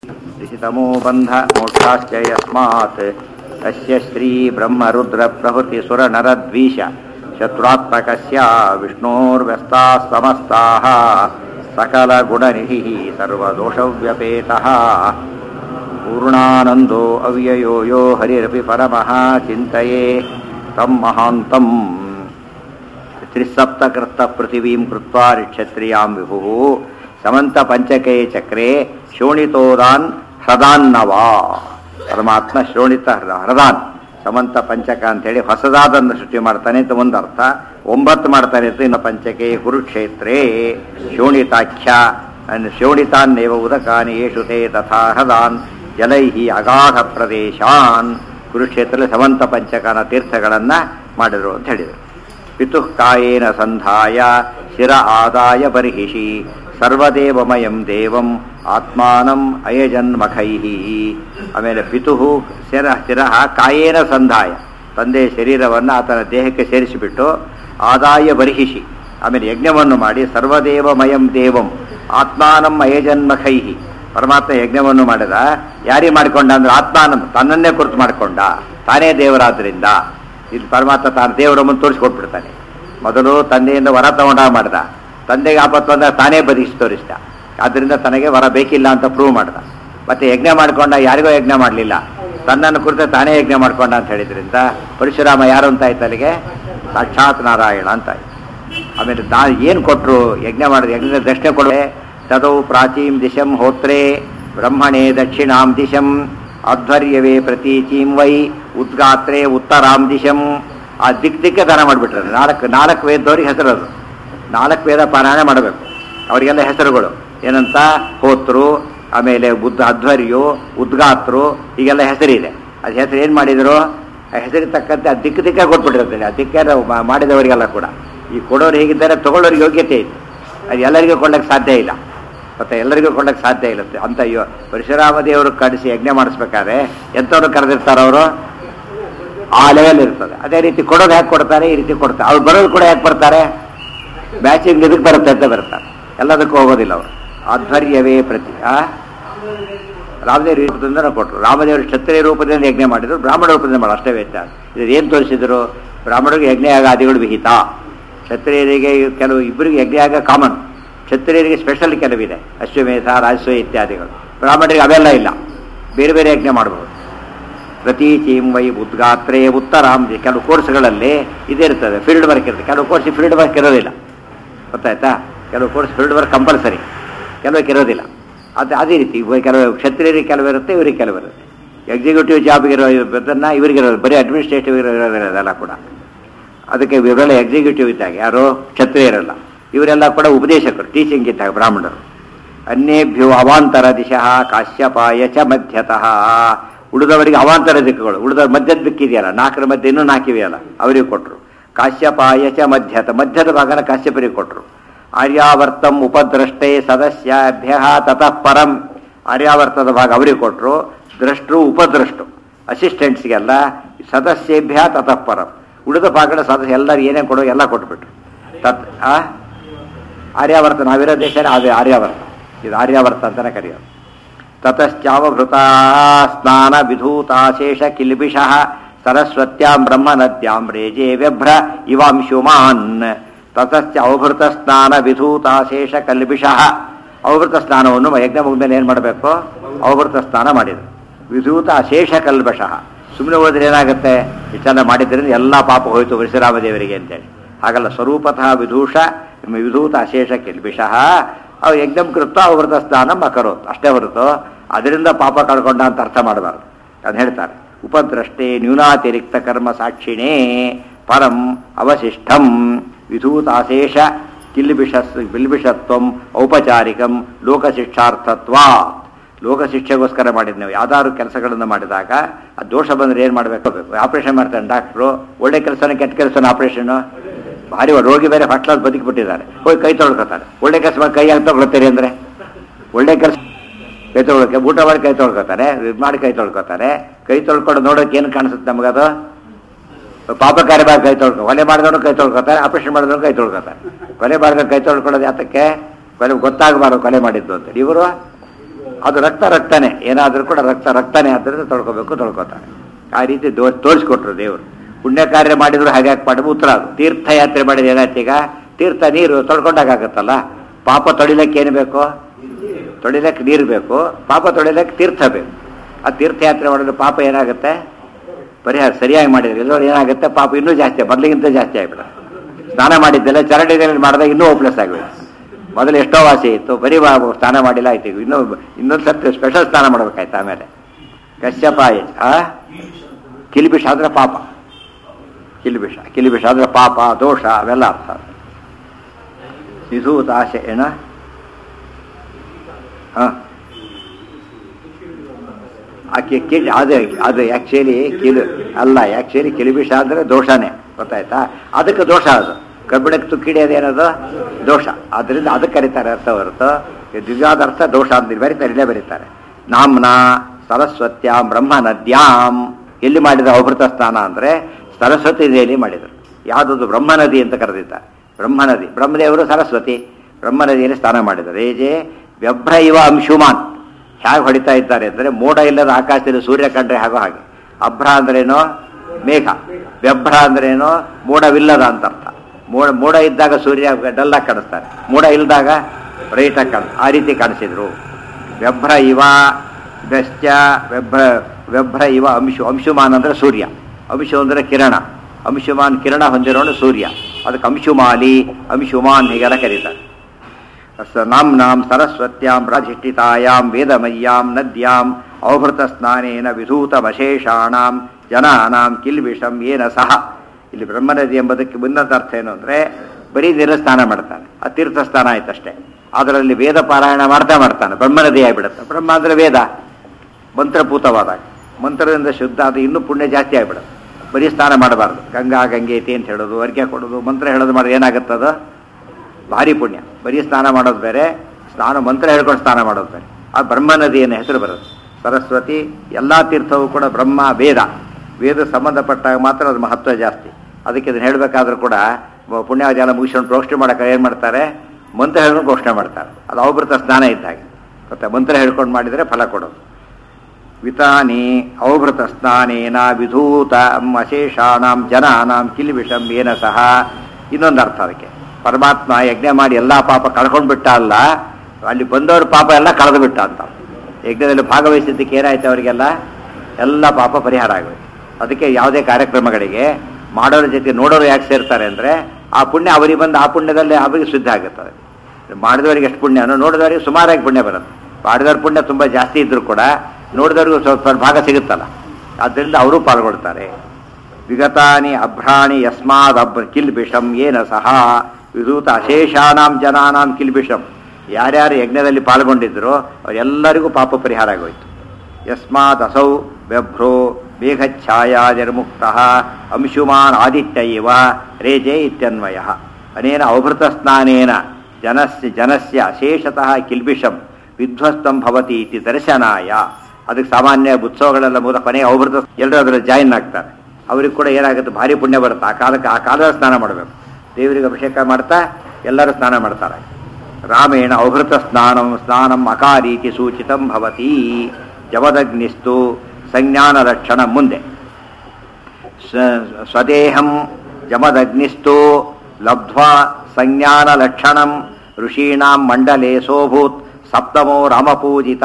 ऋषितमो बन्ध मोक्षाश्च यस्मात् अस्य श्रीब्रह्मरुद्रप्रभृतिसुरनरद्वीष शत्रुत्मकस्य विष्णोर्व्यस्ताः समस्ताः सकलगुणनिधिः सर्वदोषव्यपेतः पूर्णानन्दो अव्ययो यो हरिरपि परमः चिन्तये तं महान्तम् त्रिसप्तकृतपृथिवीं कृत्वा ऋक्षत्रियां विभुः ಸಮಂತಪಂಚಕೆ ಚಕ್ರೆ ಶೋಣಿತೋದಾನ್ ಹೃದಾನ್ನವಾ ಪರಮಾತ್ಮ ಶೋಣಿತ ಹೃದಾನ್ ಸಮಂತ ಪಂಚಕ ಅಂತೇಳಿ ಹೊಸದಾದನ್ನು ಸೃಷ್ಟಿ ಮಾಡ್ತಾನೆ ಅಂತ ಒಂದು ಅರ್ಥ ಒಂಬತ್ತು ಮಾಡ್ತಾನೆ ಅಂತ ಇನ್ನು ಪಂಚಕೆ ಕುರುಕ್ಷೇತ್ರೇ ಶೋಣಿತಾಖ್ಯ ಶೋಣಿತಾನ್ನೇವ ಉದಕಾನಿ ಯೇಷು ತೇ ತಥಾ ಹೃದಾನ್ ಜಲೈ ಅಗಾಧ ಪ್ರದೇಶಾನ್ ಕುರುಕ್ಷೇತ್ರದಲ್ಲಿ ಸಮಂತ ಪಂಚಕನ ತೀರ್ಥಗಳನ್ನು ಮಾಡಿದರು ಅಂತ ಹೇಳಿದರು ಪಿತುಃ ಕಾಯೇನ ಸಂಧಾಯ ಶಿರ ಆದಾಯ ಬರ್ಹಿಷಿ ಸರ್ವದೇವಮಯಂ ದೇವಂ ಆತ್ಮಾನಂ ಅಯಜನ್ಮಖೈ ಆಮೇಲೆ ಪಿತುಹು ಶಿರ ಶಿರ ಕಾಯೇನ ಸಂಧಾಯ ತಂದೆಯ ಶರೀರವನ್ನು ಆತನ ದೇಹಕ್ಕೆ ಸೇರಿಸಿಬಿಟ್ಟು ಆದಾಯ ಬರ್ಹಿಷಿ ಆಮೇಲೆ ಯಜ್ಞವನ್ನು ಮಾಡಿ ಸರ್ವದೇವಮಯಂ ದೇವಂ ಆತ್ಮಾನಂ ಅಯಜನ್ಮಖೈ ಪರಮಾತ್ಮ ಯಜ್ಞವನ್ನು ಮಾಡಿದ ಯಾರಿಗೆ ಮಾಡಿಕೊಂಡ ಅಂದ್ರೆ ಆತ್ಮಾನಂ ತನ್ನನ್ನೇ ಕುರಿತು ಮಾಡಿಕೊಂಡ ತಾನೇ ದೇವರಾದ್ರಿಂದ ಇಲ್ಲಿ ಪರಮಾತ್ಮ ತಾನು ದೇವರಮ್ಮನ್ನು ತೋರಿಸ್ಕೊಟ್ಬಿಡ್ತಾನೆ ಮೊದಲು ತಂದೆಯಿಂದ ವರ ತಗೊಂಡ ಮಾಡ್ದ ತಂದೆಗೆ ಆಪತ್ತು ಬಂದಾಗ ತಾನೇ ಬದಿಸಿ ತೋರಿಸ್ದ ಆದ್ದರಿಂದ ತನಗೆ ವರ ಬೇಕಿಲ್ಲ ಅಂತ ಪ್ರೂವ್ ಮಾಡ್ದ ಮತ್ತೆ ಯಜ್ಞ ಮಾಡ್ಕೊಂಡ ಯಾರಿಗೋ ಯಜ್ಞ ಮಾಡಲಿಲ್ಲ ತನ್ನನ್ನು ಕುರಿತು ತಾನೇ ಯಜ್ಞ ಮಾಡ್ಕೊಂಡ ಅಂತ ಹೇಳಿದ್ರಿಂದ ಪರಶುರಾಮ ಯಾರು ಅಂತ ಆಯ್ತು ಅಲ್ಲಿಗೆ ಸಾಕ್ಷಾತ್ ನಾರಾಯಣ ಅಂತ ಆಯ್ತು ಆಮೇಲೆ ನಾ ಏನು ಕೊಟ್ಟರು ಯಜ್ಞ ಮಾಡಿದ ಯಜ್ಞದ ದಕ್ಷಿಣೆ ಕೊಡುವೆ ತದೌ ಪ್ರಾಚೀಂ ದಿಶಂ ಹೋತ್ರೆ ಬ್ರಹ್ಮಣೇ ದಕ್ಷಿಣಾಂ ದಿಶಂ ಅಧ್ವರ್ಯವೇ ಪ್ರತೀಚೀಂ ವೈ ಉದ್ಗಾತ್ರೆ ಉತ್ತರಾಂ ದಿಶಂ ಆ ದಿಕ್ ದಿಕ್ಕೆ ದಾನ ಮಾಡಿಬಿಟ್ರೆ ನಾಲ್ಕು ನಾಲ್ಕು ವೇದದವ್ರಿಗೆ ಹೆಸರು ಅದು ನಾಲ್ಕು ವೇದ ಪಾರಾಯಣ ಮಾಡಬೇಕು ಅವರಿಗೆಲ್ಲ ಹೆಸರುಗಳು ಏನಂತ ಹೋತ್ರು ಆಮೇಲೆ ಬುದ್ಧ ಅಧ್ವರ್ಯು ಉದ್ಗಾತ್ರು ಹೀಗೆಲ್ಲ ಹೆಸರಿದೆ ಅದು ಹೆಸರು ಏನು ಮಾಡಿದರು ಆ ಹೆಸರಿಗೆ ತಕ್ಕಂತೆ ಆ ದಿಕ್ಕು ದಿಕ್ಕ ಕೊಟ್ಬಿಟ್ಟಿರ್ತಾರೆ ಆ ದಿಕ್ಕ ಮಾಡಿದವರಿಗೆಲ್ಲ ಕೂಡ ಈ ಕೊಡೋರು ಹೇಗಿದ್ದಾರೆ ತಗೊಳ್ಳೋರಿಗೆ ಯೋಗ್ಯತೆ ಇದೆ ಅದು ಎಲ್ಲರಿಗೂ ಕೊಳ್ಳಕ್ಕೆ ಸಾಧ್ಯ ಇಲ್ಲ ಮತ್ತೆ ಎಲ್ಲರಿಗೂ ಕೊಳ್ಳಕ್ಕೆ ಸಾಧ್ಯ ಇರುತ್ತೆ ಅಂತ ಅಯ್ಯೋ ಪರಶುರಾಮ ದೇವರು ಕಡಿಸಿ ಯಜ್ಞ ಮಾಡಿಸ್ಬೇಕಾದ್ರೆ ಎಂಥವ್ರು ಕರೆದಿರ್ತಾರೆ ಅವರು ಆ ಲೆವೆಲ್ ಇರ್ತದೆ ಅದೇ ರೀತಿ ಕೊಡೋದು ಯಾಕೆ ಕೊಡ್ತಾರೆ ಈ ರೀತಿ ಕೊಡ್ತಾರೆ ಅವ್ರು ಬರೋದು ಕೂಡ ಯಾಕೆ ಬರ್ತಾರೆ ಬ್ಯಾಚಿಂಗ್ ಇದಕ್ಕೆ ಬರುತ್ತೆ ಅಂತ ಬರ್ತಾರೆ ಎಲ್ಲದಕ್ಕೂ ಹೋಗೋದಿಲ್ಲ ಅವರು ಆಧ್ವರ್ಯವೇ ಪ್ರತಿ ಆ ರಾಮದೇವ್ರ ರೂಪದಿಂದ ಕೊಟ್ಟರು ರಾಮದೇವರು ಕ್ಷತ್ರಿಯ ರೂಪದಿಂದ ಯಜ್ಞ ಮಾಡಿದ್ರು ಬ್ರಾಹ್ಮಣ ರೂಪದಿಂದ ಮಾಡಿ ಅಷ್ಟೇ ವ್ಯತ್ಯಾಸ ಇದು ಏನು ತೋರಿಸಿದ್ರು ಬ್ರಾಹ್ಮಣರಿಗೆ ಯಜ್ಞಯಾಗಾದಿಗಳು ವಿಹಿತ ಕ್ಷತ್ರಿಯರಿಗೆ ಕೆಲವು ಇಬ್ಬರಿಗೆ ಯಜ್ಞಯಾಗ ಕಾಮನ್ ಕ್ಷತ್ರಿಯರಿಗೆ ಸ್ಪೆಷಲ್ ಕೆಲವಿದೆ ಅಶ್ವಮೇಧ ರಾಜಸ್ವ ಇತ್ಯಾದಿಗಳು ಬ್ರಾಹ್ಮಣರಿಗೆ ಅವೆಲ್ಲ ಇಲ್ಲ ಬೇರೆ ಬೇರೆ ಯಜ್ಞ ಮಾಡಬಹುದು ಪ್ರತೀಚೀಂ ವೈ ಉದ್ಗಾತ್ರೆ ಉತ್ತರಾಂ ಕೆಲವು ಕೋರ್ಸ್ಗಳಲ್ಲಿ ಇದೇ ಇರ್ತದೆ ಫೀಲ್ಡ್ ವರ್ಕ್ ಇರ್ತದೆ ಕೆಲವು ಕೋರ್ಸ್ ಫೀಲ್ಡ್ ವರ್ಕ್ ಇರೋದಿಲ್ಲ ಗೊತ್ತಾಯ್ತಾ ಕೆಲವು ಕೋರ್ಸ್ ಫೀಲ್ಡ್ ವರ್ಕ್ ಕಂಪಲ್ಸರಿ ಕೆಲವಕ್ಕೆ ಇರೋದಿಲ್ಲ ಅದು ಅದೇ ರೀತಿ ಕೆಲವು ಕ್ಷತ್ರಿಯರಿಗೆ ಕೆಲವು ಇರುತ್ತೆ ಇವರಿಗೆ ಕೆಲವು ಇರುತ್ತೆ ಎಕ್ಸಿಕ್ಯೂಟಿವ್ ಜಾಬ್ಗೆ ಇರೋ ಇದನ್ನು ಇವರಿಗಿರೋದು ಬರೀ ಅಡ್ಮಿನಿಸ್ಟ್ರೇಟಿವ್ ಇರೋದಿಲ್ಲ ಕೂಡ ಅದಕ್ಕೆ ಇವರೆಲ್ಲ ಎಕ್ಸಿಕ್ಯೂಟಿವ್ ಇದ್ದಾಗ ಯಾರು ಕ್ಷತ್ರಿಯರಲ್ಲ ಇವರೆಲ್ಲ ಕೂಡ ಉಪದೇಶಕರು ಟೀಚಿಂಗ್ ಇದ್ದಾಗ ಬ್ರಾಹ್ಮಣರು ಅನ್ಯೇಭ್ಯೋ ಅವಾಂತರ ದಿಶಃ ಕಾಶ್ಯಪಾಯ ಚ ಮಧ್ಯತಃ ಉಳಿದವರಿಗೆ ಅವಾಂತರ ದಿಕ್ಕುಗಳು ಉಳಿದವ್ರ ಮಧ್ಯದ ದಿಕ್ಕಿದೆಯಲ್ಲ ನಾಲ್ಕರ ಮಧ್ಯೆ ಇನ್ನೂ ನಾಲ್ಕಿವೆಯಲ್ಲ ಅವರಿಗೆ ಕೊಟ್ಟರು ಕಾಶ್ಯಪಾಯ ಚ ಮಧ್ಯತ ಮಧ್ಯದ ಭಾಗನ ಕಾಶ್ಯಪರಿಗೆ ಕೊಟ್ಟರು ಆರ್ಯಾವರ್ತಂ ಉಪದ್ರಷ್ಟೇ ಸದಸ್ಯಭ್ಯ ತತಃ ಪರಂ ಆರ್ಯಾವರ್ತದ ಭಾಗ ಅವರಿಗೆ ಕೊಟ್ಟರು ದ್ರಷ್ಟರು ಉಪದ್ರಷ್ಟು ಅಸಿಸ್ಟೆಂಟ್ಸ್ಗೆಲ್ಲ ಸದಸ್ಯೇಭ್ಯ ತತಃ ಪರಂ ಉಳಿದ ಭಾಗದ ಸದಸ್ಯ ಎಲ್ಲರೂ ಏನೇನು ಕೊಡೋ ಎಲ್ಲ ಕೊಟ್ಬಿಟ್ರು ತತ್ ಆ ಆರ್ಯಾವರ್ತ ನಾವಿರೋ ದೇಶ ಅದೇ ಆರ್ಯಾವರ್ತ ಇದು ಆರ್ಯಾವರ್ತ ಅಂತಾನೆ ಕರೆಯೋದು ತತಶ್ಚಾವಭೃತ ಸ್ನಾನ ವಿಧೂತಾಶೇಷ ಕಿಲ್ಬಿಷಃ ಸರಸ್ವತ್ಯಾಂ ಬ್ರಹ್ಮನದ್ಯಾಂ ರೇಜೆ ವ್ಯಭ್ರ ಇವಾಂಶುಮಾನ್ ತತಶ್ಚ ಅವಭೃತ ಸ್ನಾನ ವಿಧೂತಾಶೇಷ ಕಲ್ಬಿಷಃ ಅವಭೃತ ಸ್ನಾನವನ್ನು ಯಜ್ಞ ಮುಗಿದ್ಮೇಲೆ ಏನು ಮಾಡಬೇಕು ಅವಭೃತ ಸ್ನಾನ ಮಾಡಿದರು ವಿಧೂತ ಅಶೇಷ ಕಲ್ಬಷಃ ಸುಮ್ಮನೆ ಹೋದ್ರೆ ಏನಾಗುತ್ತೆ ಇಷ್ಟೆಲ್ಲ ಮಾಡಿದ್ರಿಂದ ಎಲ್ಲ ಪಾಪ ಹೋಯಿತು ವೃಷರಾಮದೇವರಿಗೆ ಅಂತೇಳಿ ಹಾಗಲ್ಲ ಸ್ವರೂಪತಃ ವಿಧೂಷ ವಿಧೂತ ಅಶೇಷ ಕಿಲ್ಬಿಷಃ ಅವು ಯಜ್ಞಂ ಕೃತ ಅವೃತ ಸ್ನಾನ ಮಕರೋತ್ ಅಷ್ಟೇ ಹೊರತು ಅದರಿಂದ ಪಾಪ ಕಳ್ಕೊಂಡ ಅಂತ ಅರ್ಥ ಮಾಡಬಾರ್ದು ಅದು ಹೇಳ್ತಾರೆ ಉಪದ್ರಷ್ಟೇ ನ್ಯೂನಾತಿರಿಕ್ತ ಕರ್ಮ ಸಾಕ್ಷಿಣೇ ಪರಂ ಅವಶಿಷ್ಟಂ ವಿಧೂತಾಶೇಷ ಕಿಲ್ಬಿಷಸ್ ಬಿಲ್ಬಿಷತ್ವಂ ಔಪಚಾರಿಕಂ ಲೋಕಶಿಕ್ಷಾರ್ಥತ್ವ ಲೋಕಶಿಕ್ಷೆಗೋಸ್ಕರ ಮಾಡಿದ್ ನಾವು ಯಾವ್ದಾದ್ರು ಕೆಲಸಗಳನ್ನು ಮಾಡಿದಾಗ ಆ ದೋಷ ಬಂದರೆ ಏನು ಮಾಡಬೇಕು ಆಪರೇಷನ್ ಮಾಡ್ತಾನೆ ಡಾಕ್ಟ್ರು ಒಳ್ಳೆ ಕೆಲಸನ ಕೆಟ್ಟ ಕೆಲಸನ ಆಪರೇಷನು ಭಾರಿ ರೋಗಿ ಬೇರೆ ಫಸ್ಟ್ಲಾಸ್ ಬದುಕಿಬಿಟ್ಟಿದ್ದಾರೆ ಹೋಗಿ ಕೈ ತೊಳ್ಕೊತಾರೆ ಒಳ್ಳೆ ಕೆಲಸ ಮಾಡಿ ಕೈ ಯಾಕೆ ತೊಗೊಳ್ತೀರಿ ಅಂದರೆ ಒಳ್ಳೆ ಕೆಲಸ ಕೈ ತೊಗೊಳಕ್ಕೆ ಊಟ ಮಾಡಿ ಕೈ ತೊಳ್ಕೊತಾರೆ ಇದು ಮಾಡಿ ಕೈ ತೊಳ್ಕೊತಾರೆ ಕೈ ತೊಳ್ಕೊಂಡು ನೋಡೋಕೆ ಏನು ಕಾಣಿಸುತ್ತೆ ನಮಗದು ಪಾಪ ಕಾರ್ಯವಾಗಿ ಕೈ ತೊಳ್ಕೊ ಕೊಲೆ ಮಾಡಿದವನು ಕೈ ತೊಳ್ಕೊತಾರೆ ಆಪರೇಷನ್ ಮಾಡಿದವನು ಕೈ ತೊಳ್ಕೊತಾರೆ ಕೊಲೆ ಮಾಡಿದವನು ಕೈ ತೊಳ್ಕೊಳ್ಳೋದು ಯಾತಕ್ಕೆ ಕೊಲೆ ಗೊತ್ತಾಗಬಾರ್ದು ಕೊಲೆ ಮಾಡಿದ್ದು ಅಂತ ಇವರು ಅದು ರಕ್ತ ರಕ್ತನೇ ಏನಾದರೂ ಕೂಡ ರಕ್ತ ರಕ್ತನೇ ಆದ್ದರಿಂದ ತೊಳ್ಕೊಬೇಕು ತೊಳ್ಕೊತಾರೆ ಆ ರೀತಿ ದೋ ತೋರಿಸ್ಕೊಟ್ರು ದೇವರು ಪುಣ್ಯ ಕಾರ್ಯ ಮಾಡಿದ್ರು ಹಾಗೆ ಯಾಕೆ ಮಾಡಬೇಕು ಉತ್ತರ ಅದು ತೀರ್ಥಯಾತ್ರೆ ಮಾಡಿದ ಏನಾಯ್ತು ಈಗ ತೀರ್ಥ ನೀರು ತೊಳ್ಕೊಂಡಾಗತ್ತಲ್ಲ ಪಾಪ ತೊಳಿಲಕ್ಕೆ ಏನು ಬೇಕು ತೊಳಿಲಕ್ಕೆ ನೀರು ಬೇಕು ಪಾಪ ತೊಳಿಲಕ್ಕೆ ತೀರ್ಥ ಬೇಕು ಆ ತೀರ್ಥಯಾತ್ರೆ ಮಾಡಿದ್ರೆ ಪಾಪ ಏನಾಗುತ್ತೆ ಪರಿಹಾರ ಸರಿಯಾಗಿ ಮಾಡಿದ್ರೆ ಎಲ್ಲರೂ ಏನಾಗುತ್ತೆ ಪಾಪ ಇನ್ನೂ ಜಾಸ್ತಿ ಮೊದಲಿಗಿಂತ ಜಾಸ್ತಿ ಆಗಿಬಿಡ ಸ್ನಾನ ಮಾಡಿದ್ದೆಲ್ಲ ಚರಂಡಿಗಳಲ್ಲಿ ಮಾಡಿದಾಗ ಇನ್ನೂ ಹೋಪ್ಲೆಸ್ ಆಗಿಬಿಡುತ್ತೆ ಮೊದಲು ಎಷ್ಟೋ ವಾಸಿ ಇತ್ತು ಬರೀ ಬಾ- ಸ್ನಾನ ಮಾಡಿಲ್ಲ ಆಯ್ತು ಈಗ ಇನ್ನೂ ಇನ್ನೊಂದು ಸರ್ತಿ ಸ್ಪೆಷಲ್ ಸ್ನಾನ ಮಾಡ್ಬೇಕಾಯ್ತು ಆಮೇಲೆ ಕಶ್ಯಪಾಯ ಆ ಕಿಲಿಬಿಷ ಅಂದ್ರೆ ಪಾಪ ಕಿಲಿಬಿಷ ಕಿಲಿಬಿಷ ಅಂದ್ರೆ ಪಾಪ ದೋಷ ಅವೆಲ್ಲ ಅರ್ಥ ನಿಧೂತ ಆಶೆ ಏನ ಹಾ ಆಕೆ ಕಿಲ್ ಅದೇ ಅದು ಆ್ಯಕ್ಚುಲಿ ಕಿಲು ಅಲ್ಲ ಆ್ಯಕ್ಚುಲಿ ಕಿಲಿಬಿಷ ಅಂದರೆ ದೋಷನೇ ಗೊತ್ತಾಯ್ತಾ ಅದಕ್ಕೆ ದೋಷ ಅದು ಕಬ್ಬಿಣಕ್ಕೆ ತುಕ್ಕಿಡಿ ಅದೇನದು ದೋಷ ಅದರಿಂದ ಅದಕ್ಕೆ ಕರೀತಾರೆ ಅರ್ಥ ಹೊರತು ದಿವ್ಯಾದ ಅರ್ಥ ದೋಷ ಅಂತ ಬರೀತಾರೆ ಇಲ್ಲೇ ಬರೀತಾರೆ ನಾಮ್ನ ಸರಸ್ವತ್ಯಾಂ ಬ್ರಹ್ಮ ನದ್ಯಾಂ ಎಲ್ಲಿ ಮಾಡಿದ ಅವಭೃತ ಸ್ನಾನ ಅಂದರೆ ಸರಸ್ವತಿ ನದಿಯಲ್ಲಿ ಮಾಡಿದರು ಯಾವುದದು ಬ್ರಹ್ಮ ನದಿ ಅಂತ ಕರೆದಿದ್ದಾರೆ ಬ್ರಹ್ಮ ನದಿ ಬ್ರಹ್ಮದೇವರು ಸರಸ್ವತಿ ಬ್ರಹ್ಮ ನದಿಯಲ್ಲಿ ಸ್ನಾನ ಮಾಡಿದರು ಏಜೆ ವ್ಯಭ್ರ ಇವ ಅಂಶುಮಾನ್ ಹೇಗೆ ಹೊಡಿತಾ ಇದ್ದಾರೆ ಅಂದರೆ ಮೋಡ ಇಲ್ಲದ ಆಕಾಶದಲ್ಲಿ ಸೂರ್ಯ ಕಂಡ್ರೆ ಹಾಗೋ ಹಾಗೆ ಅಭ್ರ ಅಂದ್ರೇನು ಮೇಘ ವ್ಯಭ್ರ ಅಂದ್ರೇನು ಮೋಡವಿಲ್ಲದ ಅಂತ ಅರ್ಥ ಮೋಡ ಮೋಡ ಇದ್ದಾಗ ಸೂರ್ಯ ಡಲ್ಲಾಗಿ ಕಾಣಿಸ್ತಾರೆ ಮೋಡ ಇಲ್ಲದಾಗ ಬ್ರೈಟಾಗಿ ಕಾಣ ಆ ರೀತಿ ಕಾಣಿಸಿದ್ರು ವ್ಯಭ್ರ ಇವ ಬೆಶ್ಚ ವ್ಯಭ್ರ ವ್ಯಭ್ರ ಇವ ಅಂಶು ಅಂಶುಮಾನ್ ಅಂದರೆ ಸೂರ್ಯ ಅಂಶು ಅಂದರೆ ಕಿರಣ ಅಂಶುಮಾನ್ ಕಿರಣ ಹೊಂದಿರೋನು ಸೂರ್ಯ ಅದಕ್ಕೆ ಅಂಶುಮಾಲಿ ಅಂಶುಮಾನ್ ಹೀಗೆಲ್ಲ ಕರೀತಾರೆ ಸ ನಾಂನಾಂ ಸರಸ್ವತ್ಯಾಂ ಪ್ರಾಧಿಷ್ಠಿತಾಯಾಂ ವೇದಮಯ್ಯಾಂ ನದ್ಯಾಂ ಅವಭೃತ ಸ್ನಾನೇನ ವಿಧೂತಮಶೇಷಾಣಾಂ ಜನಾನಾಂ ಕಿಲ್ಬಿಷಂ ಏನ ಸಹ ಇಲ್ಲಿ ಬ್ರಹ್ಮನದಿ ಎಂಬುದಕ್ಕೆ ಉನ್ನತ ಅರ್ಥ ಏನು ಅಂದರೆ ಬರೀ ನೀರಲ್ಲಿ ಸ್ನಾನ ಮಾಡ್ತಾನೆ ಆ ತೀರ್ಥ ಸ್ನಾನ ಆಯ್ತಷ್ಟೇ ಅದರಲ್ಲಿ ವೇದ ಪಾರಾಯಣ ಮಾಡ್ತಾ ಮಾಡ್ತಾನೆ ಬ್ರಹ್ಮನದಿ ಆಗಿಬಿಡುತ್ತೆ ಬ್ರಹ್ಮ ಅಂದರೆ ವೇದ ಮಂತ್ರಪೂತವಾದಾಗ ಮಂತ್ರದಿಂದ ಶುದ್ಧ ಅದು ಇನ್ನೂ ಪುಣ್ಯ ಜಾಸ್ತಿ ಆಗಿಬಿಡುತ್ತೆ ಬರೀ ಸ್ನಾನ ಮಾಡಬಾರ್ದು ಗಂಗಾ ಗಂಗೇತಿ ಅಂತ ಹೇಳೋದು ಅರ್ಘ್ಯ ಕೊಡೋದು ಮಂತ್ರ ಹೇಳೋದು ಮಾಡಿದ್ರೆ ಏನಾಗುತ್ತದು ಭಾರಿ ಪುಣ್ಯ ಬರೀ ಸ್ನಾನ ಮಾಡೋದು ಬೇರೆ ಸ್ನಾನ ಮಂತ್ರ ಹೇಳ್ಕೊಂಡು ಸ್ನಾನ ಮಾಡೋದು ಬೇರೆ ಆ ಬ್ರಹ್ಮ ನದಿ ಅನ್ನೋ ಹೆಸರು ಬರುತ್ತೆ ಸರಸ್ವತಿ ಎಲ್ಲ ತೀರ್ಥವೂ ಕೂಡ ಬ್ರಹ್ಮ ವೇದ ವೇದ ಸಂಬಂಧಪಟ್ಟಾಗ ಮಾತ್ರ ಅದು ಮಹತ್ವ ಜಾಸ್ತಿ ಅದಕ್ಕೆ ಇದನ್ನು ಹೇಳಬೇಕಾದ್ರೂ ಕೂಡ ಮ- ಪುಣ್ಯಾವಧಿ ಮುಗಿಸ್ಕೊಂಡು ಪ್ರೋಕ್ಷಣೆ ಮಾಡೋಕೆ ಏನು ಮಾಡ್ತಾರೆ ಮಂತ್ರ ಹೇಳ್ಕೊಂಡು ಪ್ರೋಕ್ಷಣೆ ಮಾಡ್ತಾರೆ ಅದು ಅವಭೃತ ಸ್ನಾನ ಇದ್ದ ಹಾಗೆ ಗೊತ್ತಾ ಮಂತ್ರ ಹೇಳ್ಕೊಂಡು ಮಾಡಿದರೆ ಫಲ ಕೊಡೋದು ವಿತಾನಿ ಅವಭೃತ ಸ್ನಾನೇನ ವಿಧೂತ ಅಶೇಷಾಣಾಂ ಜನಾನಾಂ ಕಿಲ್ಬಿಷಂ ಏನ ಸಹ ಇನ್ನೊಂದು ಅರ್ಥ ಅದಕ್ಕೆ ಪರಮಾತ್ಮ ಯಜ್ಞ ಮಾಡಿ ಎಲ್ಲ ಪಾಪ ಕಳ್ಕೊಂಡು ಬಿಟ್ಟ ಅಲ್ಲ ಅಲ್ಲಿ ಬಂದವ್ರ ಪಾಪ ಎಲ್ಲ ಕಳೆದು ಬಿಟ್ಟ ಅಂತ ಯಜ್ಞದಲ್ಲಿ ಭಾಗವಹಿಸಿದ್ದಕ್ಕೆ ಏನಾಯ್ತು ಅವರಿಗೆಲ್ಲ ಎಲ್ಲ ಪಾಪ ಪರಿಹಾರ ಆಗೋಯ್ತು ಅದಕ್ಕೆ ಯಾವುದೇ ಕಾರ್ಯಕ್ರಮಗಳಿಗೆ ಮಾಡೋರ ಜೊತೆ ನೋಡೋರು ಯಾಕೆ ಸೇರ್ತಾರೆ ಅಂದರೆ ಆ ಪುಣ್ಯ ಅವರಿಗೆ ಬಂದು ಆ ಪುಣ್ಯದಲ್ಲಿ ಅವರಿಗೆ ಶುದ್ಧ ಆಗುತ್ತದೆ ಮಾಡಿದವರಿಗೆ ಎಷ್ಟು ಪುಣ್ಯನೋ ನೋಡಿದವರಿಗೆ ಸುಮಾರಾಗಿ ಪುಣ್ಯ ಬರುತ್ತೆ ಮಾಡಿದವ್ರ ಪುಣ್ಯ ತುಂಬ ಜಾಸ್ತಿ ಇದ್ರೂ ಕೂಡ ನೋಡಿದವ್ರಿಗೂ ಸ್ವಲ್ಪ ಸ್ವಲ್ಪ ಭಾಗ ಸಿಗುತ್ತಲ್ಲ ಆದ್ದರಿಂದ ಅವರು ಪಾಲ್ಗೊಳ್ತಾರೆ ವಿಗತಾನಿ ಅಭ್ರಾಣಿ ಯಸ್ಮಾದ್ ಅಬ್ ಕಿಲ್ಬಿಷಂ ಏನ ಸಹ ವಿಧೂತ ಅಶೇಷಾಣಾಂ ಜನಾನಾಂ ಕಿಲ್ಬಿಷಂ ಯಾರ್ಯಾರು ಯಜ್ಞದಲ್ಲಿ ಪಾಲ್ಗೊಂಡಿದ್ರೋ ಅವರೆಲ್ಲರಿಗೂ ಪಾಪ ಪರಿಹಾರ ಆಗೋಯ್ತು ಯಸ್ಮಾತ್ ಅಸೌ ವ್ಯಭ್ರೋ ಮೇಘಛಾಯಾದಿರ್ಮುಕ್ತ ಅಂಶುಮಾನ್ ಆದಿತ್ಯ ಇವ ರೇಜೆ ಇತ್ಯನ್ವಯ ಅನೇನ ಅವಭೃತ ಸ್ನಾನೇನ ಜನಸ್ಯ ಜನಸ್ಯ ಅಶೇಷತಃ ಕಿಲ್ಬಿಷಂ ವಿಧ್ವಸ್ತಂ ಭವತಿ ಇತಿ ದರ್ಶನಾಯ ಅದಕ್ಕೆ ಸಾಮಾನ್ಯ ಉತ್ಸವಗಳೆಲ್ಲ ಮುದ ಕೊನೆಗೆ ಅವಭೃತ ಎಲ್ಲರೂ ಅದರಲ್ಲಿ ಜಾಯಿನ್ ಆಗ್ತಾರೆ ಅವ್ರಿಗೆ ಕೂಡ ಏನಾಗುತ್ತೆ ಭಾರಿ ಪುಣ್ಯ ಬರುತ್ತೆ ಆ ಕಾಲಕ್ಕೆ ಆ ಕಾಲದಲ್ಲಿ ಸ್ನಾನ ಮಾಡಬೇಕು ದೇವರಿಗೆ ಅಭಿಷೇಕ ಮಾಡ್ತಾ ಎಲ್ಲರೂ ಸ್ನಾನ ಮಾಡ್ತಾರೆ ರಾಮೇಣ ಅವಭೃತ ಸ್ನಾನಂ ಸ್ನಾನಂ ಅಕಾರೀತಿ ಸೂಚಿತಂ ಭವತಿ ಜವದಗ್ನಿಸ್ತು ಸಂಜ್ಞಾನ ಲಕ್ಷಣ ಮುಂದೆ ಸ- ಸ್ವದೇಹಂ ಜಮದಗ್ನಿಸ್ತು ಲಬ್ಧ್ವಾ ಸಂಜ್ಞಾನ ಲಕ್ಷಣಂ ಋಷೀಣಾಂ ಮಂಡಲೇ ಸೋಭೂತ್ ಸಪ್ತಮೋ ರಾಮಪೂಜಿತ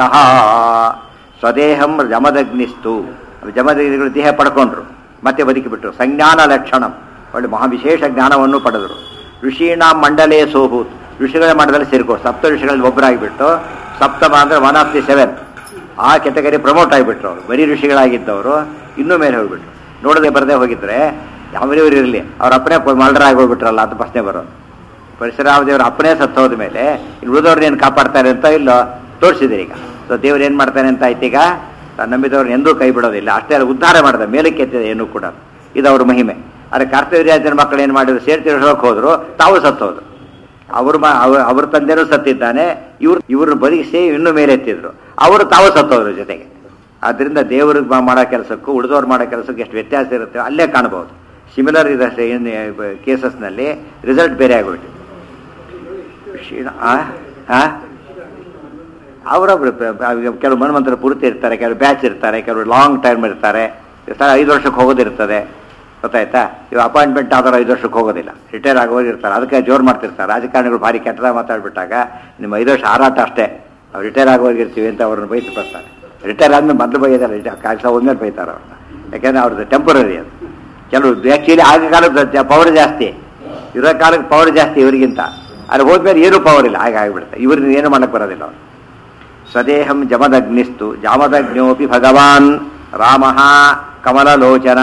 ಸ್ವದೇಹಂ ಜಮದಗ್ನಿಸ್ತು ಜಮದಗ್ನಿಗಳು ದೇಹ ಪಡ್ಕೊಂಡ್ರು ಮತ್ತೆ ಬದುಕಿಬಿಟ್ರು ಸಂಜ್ಞಾನ ಲಕ್ಷಣಂ ಒಳ್ಳೆ ಮಹಾವಿಶೇಷ ಜ್ಞಾನವನ್ನು ಪಡೆದರು ಋಷೀಣಾಂ ಮಂಡಲೇ ಸೋಭೂತ್ ಋಷಿಗಳ ಮಠದಲ್ಲಿ ಸೇರ್ಕೋ ಸಪ್ತ ಋಷಿಗಳಲ್ಲಿ ಒಬ್ಬರಾಗಿಬಿಟ್ಟು ಸಪ್ತಮ ಅಂದ್ರೆ ಒನ್ ಆಫ್ ದಿ ಸೆವೆನ್ ಆ ಕೆಟಗರಿ ಪ್ರಮೋಟ್ ಆಗಿಬಿಟ್ರು ಅವರು ಬರೀ ಋಷಿಗಳಾಗಿದ್ದವರು ಇನ್ನೂ ಮೇಲೆ ಹೋಗ್ಬಿಟ್ರು ನೋಡದೆ ಬರದೆ ಹೋಗಿದ್ರೆ ಯಾವ್ರಿವ್ರು ಇರಲಿ ಅವ್ರ ಅಪ್ಪನೇ ಮಲ್ಡರಾಗಿ ಹೋಗ್ಬಿಟ್ರಲ್ಲ ಅಂತ ಪ್ರಶ್ನೆ ಬರೋದು ಪರಶುರಾಮ ದೇವರ ಅಪ್ಪನೇ ಸತ್ತು ಹೋದ ಮೇಲೆ ಇನ್ನು ಉಳಿದವ್ರನ್ನ ಏನು ಕಾಪಾಡ್ತಾರೆ ಅಂತ ಇಲ್ಲ ತೋರಿಸಿದ್ರಿ ಈಗ ಸೊ ದೇವ್ರು ಏನು ಮಾಡ್ತಾನೆ ಅಂತ ಆಯ್ತು ಈಗ ತಾನು ನಂಬಿದವ್ರನ್ನ ಎಂದೂ ಕೈ ಬಿಡೋದಿಲ್ಲ ಅಷ್ಟೇ ಅಲ್ಲ ಉದ್ಧಾರ ಮಾಡಿದ ಮೇಲಕ್ಕೆ ಎತ್ತಿದೆ ಏನೂ ಕೂಡ ಇದು ಅವ್ರ ಮಹಿಮೆ ಆದರೆ ಕರ್ತವ್ಯರಾಜನ ಮಕ್ಕಳು ಏನು ಮಾಡಿದ್ರು ಸೇರಿ ತಿಳ್ಸೋಕೆ ಹೋದ್ರು ತಾವು ಸತ್ತೋದ್ರು ಅವ್ರ ಮ ಅವ್ರ ಅವ್ರ ತಂದೆನೂ ಸತ್ತಿದ್ದಾನೆ ಇವ್ರು ಇವ್ರನ್ನ ಬದುಕಿಸಿ ಇನ್ನೂ ಮೇಲೆ ಎತ್ತಿದ್ರು ಅವರು ತಾವು ಸತ್ತೋದ್ರು ಜೊತೆಗೆ ಆದ್ದರಿಂದ ಮಾ ಮಾಡೋ ಕೆಲಸಕ್ಕೂ ಉಳಿದವ್ರು ಮಾಡೋ ಕೆಲಸಕ್ಕೂ ಎಷ್ಟು ವ್ಯತ್ಯಾಸ ಇರುತ್ತೆ ಅಲ್ಲೇ ಕಾಣಬಹುದು ಸಿಮಿಲರ್ ಇದೆ ಕೇಸಸ್ನಲ್ಲಿ ರಿಸಲ್ಟ್ ಬೇರೆ ಆಗೋಯ್ತು ಕ್ಷೀಣ ಆ? ಆ? ಅವರೊಬ್ರು ಕೆಲವು ಮನ್ವಂತರ ಪೂರ್ತಿ ಇರ್ತಾರೆ ಕೆಲವು ಬ್ಯಾಚ್ ಇರ್ತಾರೆ ಕೆಲವು ಲಾಂಗ್ ಟೈಮ್ ಇರ್ತಾರೆ ಇರ್ತಾರೆ ಐದು ವರ್ಷಕ್ಕೆ ಹೋಗೋದಿರ್ತದೆ ಗೊತ್ತಾಯ್ತಾ ಇವು ಅಪಾಯಿಂಟ್ಮೆಂಟ್ ಆದವರು ಐದು ವರ್ಷಕ್ಕೆ ಹೋಗೋದಿಲ್ಲ ರಿಟೈರ್ ಆಗೋರು ಇರ್ತಾರೆ ಅದಕ್ಕೆ ಜೋರು ಮಾಡ್ತಿರ್ತಾರೆ ರಾಜಕಾರಣಿಗಳು ಭಾರಿ ಕೆಟ್ಟದಾಗ ಮಾತಾಡ್ಬಿಟ್ಟಾಗ ನಿಮ್ಮ ಐದು ವರ್ಷ ಹಾರಾಟ ಅಷ್ಟೇ ಅವ್ರು ರಿಟೈರ್ ಆಗೋಗಿರ್ತೀವಿ ಅಂತ ಅವ್ರನ್ನ ಬೈತು ಬರ್ತಾರೆ ರಿಟೈರ್ ಆದ್ಮೇಲೆ ಮೊದಲು ಬೈದಾರೆ ಕೆಲಸ ಒಂದ್ಮೇಲೆ ಬೈತಾರೆ ಅವ್ರನ್ನ ಯಾಕೆಂದ್ರೆ ಅವ್ರದ್ದು ಟೆಂಪರರಿ ಅದು ಕೆಲವು ಆ್ಯಕ್ಚುಲಿ ಆಗ ಕಾಲದ ಪವರ್ ಜಾಸ್ತಿ ಇರೋ ಕಾಲಕ್ಕೆ ಪವರ್ ಜಾಸ್ತಿ ಇವರಿಗಿಂತ ಅಲ್ಲಿ ಹೋದ್ಮೇಲೆ ಏನೂ ಪವರ್ ಇಲ್ಲ ಹಾಗೆ ಆಗಿಬಿಡುತ್ತೆ ಇವ್ರನ್ನ ಏನು ಮಾಡಕ್ಕೆ ಬರೋದಿಲ್ಲ ಅವ್ರು ಸ್ವದೇಹಂ ಜಮದಗ್ನಿಸ್ತು ಜಾಮದಗ್ನೋಪಿ ಭಗವಾನ್ ರಾಮ ಕಮಲಲೋಚನ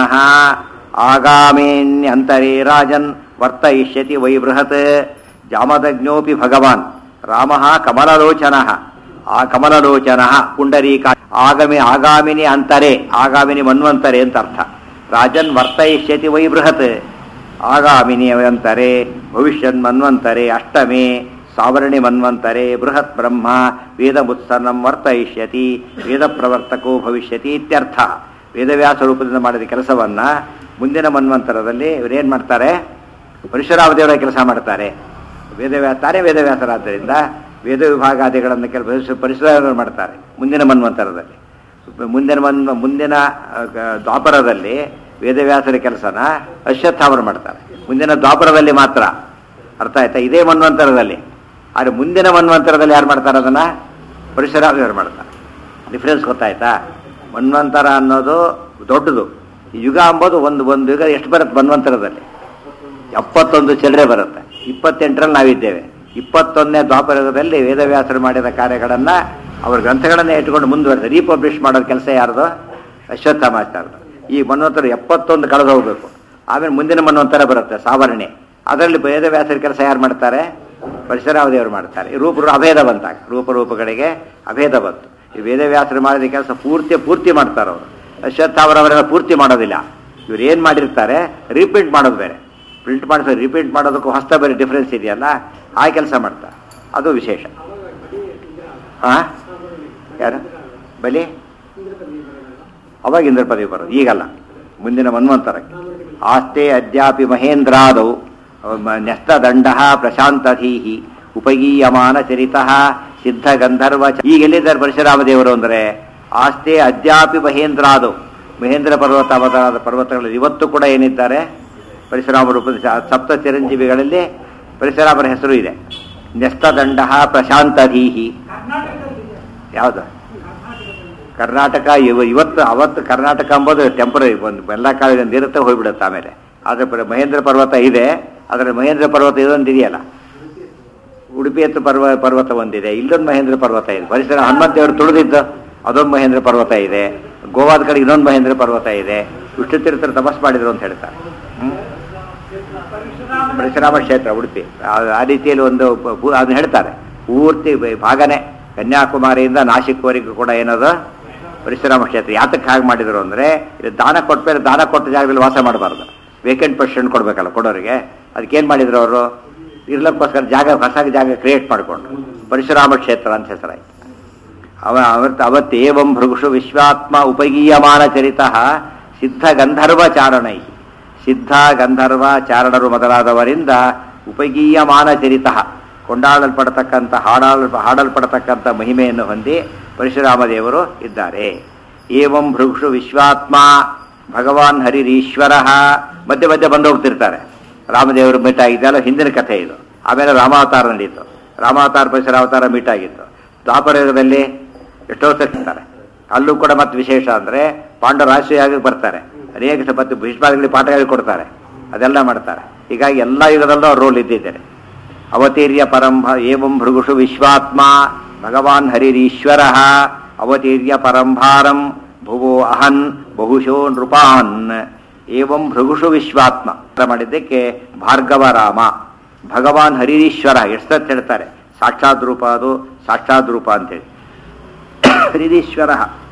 ಆಗಾಮೇನ್ಯಂತರೇ ರಾಜನ್ ವರ್ತಯಿಷ್ಯತಿ ವೈ ಬೃಹತ್ ಜಾಮದಗ್ನೋಪಿ ಭಗವಾನ್ ರಾಮ ಕಮಲಲೋಚನ ಆ ಕಮಲಲೋಚನ ಪುಂಡರೀಕ ಆಗಮಿ ಆಗಾಮಿನಿ ಅಂತರೆ ಆಗಾಮಿನಿ ಮನ್ವಂತರೆ ಅಂತ ಅರ್ಥ ರಾಜನ್ ವರ್ತಯಿಷ್ಯತಿ ವೈ ಬೃಹತ್ ಆಗಾಮಿನಿ ಅಂತಾರೆ ಭವಿಷ್ಯನ್ ಮನ್ವಂತರೆ ಅಷ್ಟಮೇ ಸಾವರ್ಣಿ ಮನ್ವಂತರೆ ಬೃಹತ್ ಬ್ರಹ್ಮ ವೇದ ಮುತ್ಸನ್ನಂ ವರ್ತಯಿಷ್ಯತಿ ವೇದ ಪ್ರವರ್ತಕೋ ಭವಿಷ್ಯತಿ ಇತ್ಯರ್ಥ ವೇದವ್ಯಾಸ ರೂಪದಿಂದ ಮಾಡಿದ ಕೆಲಸವನ್ನ ಮುಂದಿನ ಮನ್ವಂತರದಲ್ಲಿ ಇವರೇನು ಮಾಡ್ತಾರೆ ಪರಶುರಾಮದೇವರ ಕೆಲಸ ಮಾಡ್ತಾರೆ ವೇದವ್ಯಾಸ ತಾನೇ ವೇದವ್ಯಾಸರಾದ್ದರಿಂದ ವೇದ ವಿಭಾಗಾದಿಗಳನ್ನು ಕೆಲ ಪರಿಸರ ಮಾಡ್ತಾರೆ ಮುಂದಿನ ಮನ್ವಂತರದಲ್ಲಿ ಮುಂದಿನ ಮನ್ ಮುಂದಿನ ಆ, ಗ- ದ್ವಾಪರದಲ್ಲಿ ವೇದವ್ಯಾಸರ ಕೆಲಸನ ಅಶ್ವತ್ಥಾಮರು ಮಾಡ್ತಾರೆ ಮುಂದಿನ ದ್ವಾಪರದಲ್ಲಿ ಮಾತ್ರ ಅರ್ಥ ಆಯ್ತಾ ಇದೇ ಮನ್ವಂತರದಲ್ಲಿ ಆದರೆ ಮುಂದಿನ ಮನ್ವಂತರದಲ್ಲಿ ಯಾರು ಮಾಡ್ತಾರೆ ಅದನ್ನ ಪರಶುರಾಮದೇವರು ಮಾಡ್ತಾರೆ ಡಿಫ್ರೆನ್ಸ್ ಗೊತ್ತಾಯ್ತಾ ಮನ್ವಂತರ ಅನ್ನೋದು ದೊಡ್ಡದು ಯುಗ ಅಂಬೋದು ಒಂದು ಒಂದು ಯುಗ ಎಷ್ಟು ಬರುತ್ತೆ ಮನ್ವಂತರದಲ್ಲಿ ಎಪ್ಪತ್ತೊಂದು ಚಿಲ್ಲರೆ ಬರುತ್ತೆ ಇಪ್ಪತ್ತೆಂಟರಲ್ಲಿ ನಾವಿದ್ದೇವೆ ಇಪ್ಪತ್ತೊಂದನೇ ದ್ವಾಪರದಲ್ಲಿ ವೇದವ್ಯಾಸರು ಮಾಡಿದ ಕಾರ್ಯಗಳನ್ನು ಅವ್ರ ಗ್ರಂಥಗಳನ್ನೇ ಇಟ್ಕೊಂಡು ಮುಂದುವರೆದ ರೀಪಬ್ಲಿಷ್ ಮಾಡೋದು ಕೆಲಸ ಯಾರ್ದು ಅಶ್ವತ್ಥಾಮಾಚಾರ್ಯರು ಈ ಮನ್ವಂತರ ಎಪ್ಪತ್ತೊಂದು ಕಳೆದು ಹೋಗ್ಬೇಕು ಆಮೇಲೆ ಮುಂದಿನ ಮನ್ವಂತರ ಬರುತ್ತೆ ಸಾವರ್ಣೆ ಅದರಲ್ಲಿ ವೇದವ್ಯಾಸರ ಕೆಲಸ ಯಾರು ಮಾಡ್ತಾರೆ ಪರಶುರಾಮದೇವರು ಮಾಡ್ತಾರೆ ಈ ರೂಪರು ಅಭೇದ ಬಂತಾಗ ರೂಪರೂಪಗಳಿಗೆ ಅಭೇದ ಬಂತು ಈ ವೇದವ್ಯಾಸರು ಮಾಡಿದ ಕೆಲಸ ಪೂರ್ತಿ ಪೂರ್ತಿ ಮಾಡ್ತಾರೆ ಅವರು ಅಶ್ವತ್ಥಾವರವರೆಲ್ಲ ಪೂರ್ತಿ ಮಾಡೋದಿಲ್ಲ ಇವ್ರು ಏನು ಮಾಡಿರ್ತಾರೆ ರಿಪೀಟ್ ಮಾಡೋದು ಬೇರೆ ಪ್ರಿಂಟ್ ಮಾಡಿಸೋದು ರಿಪೀಟ್ ಮಾಡೋದಕ್ಕೂ ಹೊಸ ಬೇರೆ ಡಿಫ್ರೆನ್ಸ್ ಇದೆಯಲ್ಲ ಆ ಕೆಲಸ ಮಾಡ್ತಾರೆ ಅದು ವಿಶೇಷ ಹಾಂ ಯಾರು ಬಲಿ ಅವಾಗ ಇಂದ್ರ ಪದವಿ ಬರೋದು ಈಗಲ್ಲ ಮುಂದಿನ ಮನ್ವಂತರಕ್ಕೆ ಆಸ್ತೆ ಅದ್ಯಾಪಿ ಮಹೇಂದ್ರಾದೌ ನ್ಯಸ್ತದಂಡ ಪ್ರಶಾಂತಧೀಹಿ ಉಪಗೀಯಮಾನ ಚರಿತ ಸಿದ್ಧ ಗಂಧರ್ವ ಚ- ಈಗ ಎಲ್ಲಿದ್ದಾರೆ ಪರಶುರಾಮ ದೇವರು ಅಂದರೆ ಆಸ್ತೆ ಅದ್ಯಾಪಿ ಮಹೇಂದ್ರಾದೌ ಮಹೇಂದ್ರ ಪರ್ವತ ಅವತಾರದ ಪರ್ವತಗಳಲ್ಲಿ ಇವತ್ತು ಕೂಡ ಏನಿದ್ದಾರೆ ಪರಶುರಾಮ ರೂಪದ ಸ- ಸಪ್ತ ಚಿರಂಜೀವಿಗಳಲ್ಲಿ ಪರಶುರಾಮರ ಹೆಸರು ಇದೆ ನ್ಯಸ್ತದಂಡ ಪ್ರಶಾಂತಧೀಹಿ ಯಾವುದು ಕರ್ನಾಟಕ ಇವ ಇವತ್ತು ಅವತ್ತು ಕರ್ನಾಟಕ ಎಂಬುದು ಟೆಂಪರರಿ ಒಂದು ಎಲ್ಲ ಕಾಲದಿಂದ ಇರುತ್ತೆ ಹೋಗ್ಬಿಡುತ್ತೆ ಆಮೇಲೆ ಆದರೆ ಪರ- ಮಹೇಂದ್ರ ಪರ್ವತ ಇದೆ ಅದರ ಮಹೇಂದ್ರ ಪರ್ವತ ಇದೊಂದು ಇದೆಯಲ್ಲ ಉಡುಪಿ ಹತ್ರ ಪರ್ವ ಪರ್ವತ ಒಂದಿದೆ ಇಲ್ಲೊಂದು ಮಹೇಂದ್ರ ಪರ್ವತ ಇದೆ ಪರಿಸರ ಹನುಮಂತ ದೇವರು ತುಳಿದಿದ್ದು ಅದೊಂದು ಮಹೇಂದ್ರ ಪರ್ವತ ಇದೆ ಗೋವಾದ ಕಡೆ ಇನ್ನೊಂದು ಮಹೇಂದ್ರ ಪರ್ವತ ಇದೆ ವಿಷ್ಣು ತೀರ್ಥರು ತಪಸ್ ಮಾಡಿದ್ರು ಅಂತ ಹೇಳ್ತಾರೆ ಹ್ಮ್? ಪರಶುರಾಮ ಕ್ಷೇತ್ರ ಉಡುಪಿ ಆ- ಆ ರೀತಿಯಲ್ಲಿ ಒಂದು ಪು- ಪು- ಅದನ್ನ ಹೇಳ್ತಾರೆ ಪೂರ್ತಿ ಬ- ಭಾಗನೇ ಕನ್ಯಾಕುಮಾರಿಯಿಂದ ನಾಸಿಕ್ವರೆಗೂ ಕೂಡ ಏನದು ಪರಶುರಾಮ ಕ್ಷೇತ್ರ ಯಾತಕ್ಕೆ ಹಾಗೆ ಮಾಡಿದ್ರು ಅಂದರೆ ಇದು ದಾನ ಕೊಟ್ಟ ಮೇಲೆ ದಾನ ಕೊಟ್ಟ ಜಾಗದಲ್ಲಿ ವಾಸ ಮಾಡಬಾರ್ದು ವೇಕೆಂಟ್ ಪರ್ಸೆಂಟ್ ಕೊಡಬೇಕಲ್ಲ ಕೊಡೋರಿಗೆ ಅದಕ್ಕೇನು ಮಾಡಿದ್ರು ಅವರು ಇರ್ಲಕ್ಕೋಸ್ಕರ ಜಾಗ ಹೊಸ ಜಾಗ ಕ್ರಿಯೇಟ್ ಮಾಡಿಕೊಂಡ್ರು ಪರಶುರಾಮ ಕ್ಷೇತ್ರ ಅಂತ ಹೆಸರಾಯ್ತು ಅವ ಅವತ್ ಅವತ್ತೇವಂ ಭೃಗುಷು ವಿಶ್ವಾತ್ಮ ಉಪಗೀಯಮಾನ ಚರಿತ ಸಿದ್ಧ ಗಂಧರ್ವ ಚಾರಣೈ ಸಿದ್ಧ ಗಂಧರ್ವ ಚಾರಣರು ಮೊದಲಾದವರಿಂದ ಉಪಗೀಯಮಾನ ಚರಿತ ಕೊಂಡಾಡಲ್ಪಡತಕ್ಕಂಥ ಹಾಡಾಳ ಹಾಡಲ್ಪಡತಕ್ಕಂಥ ಮಹಿಮೆಯನ್ನು ಹೊಂದಿ ಪರಶುರಾಮ ದೇವರು ಇದ್ದಾರೆ ಏವಂ ಭೃಗುಷು ವಿಶ್ವಾತ್ಮ ಭಗವಾನ್ ಹರಿರೀಶ್ವರ ಮಧ್ಯೆ ಮಧ್ಯೆ ಬಂದು ಹೋಗ್ತಿರ್ತಾರೆ ರಾಮದೇವರು ಮೀಟ್ ಆಗಿದ್ದಲ್ಲ ಹಿಂದಿನ ಕಥೆ ಇದು ಆಮೇಲೆ ರಾಮಾವತಾರ ನಡೀತು ರಾಮಾವತಾರ ಪರಶುರಾವತಾರ ಮೀಟ್ ಆಗಿತ್ತು ದ್ವಾಪರಯುಗದಲ್ಲಿ ಎಷ್ಟೋ ಸಿಗ್ತಾರೆ ಅಲ್ಲೂ ಕೂಡ ಮತ್ತೆ ವಿಶೇಷ ಅಂದರೆ ಪಾಂಡವ ರಾಶಿಯಾಗಿ ಬರ್ತಾರೆ ಅನೇಕ ಸ- ಮತ್ತು ಭೀಷ್ಮಾದಿಗಳಿಗೆ ಪಾಠ ಹೇಳಿಕೊಡ್ತಾರೆ ಅದೆಲ್ಲ ಮಾಡ್ತಾರೆ ಹೀಗಾಗಿ ಎಲ್ಲ ಯುಗದಲ್ಲೂ ಅವ್ರ ರೋಲ್ ಇದ್ದಿದ್ದಾರೆ ಅವತೀರ್ಯ ಪರಂಭ ಏವಂ ಭೃಗುಷು ವಿಶ್ವಾತ್ಮ ಭಗವಾನ್ ಹರಿರೀಶ್ವರ ಅವತೀರ್ಯ ಪರಂಭಾರಂ ಭುವೋ ಅಹನ್ ಬಹುಶೋ ನೃಪಾನ್ ಏವಂ ಭೃಗುಷು ವಿಶ್ವಾತ್ಮ ಅಂತ ಮಾಡಿದ್ದಕ್ಕೆ ಭಾರ್ಗವ ರಾಮ ಭಗವಾನ್ ಹರಿರೀಶ್ವರ ಎಷ್ಟು ಹೇಳ್ತಾರೆ ಸಾಕ್ಷಾತ್ ರೂಪ ಅದು ಸಾಕ್ಷಾತ್ ರೂಪ ಅಂತೇಳಿ ಹರಿರೀಶ್ವರ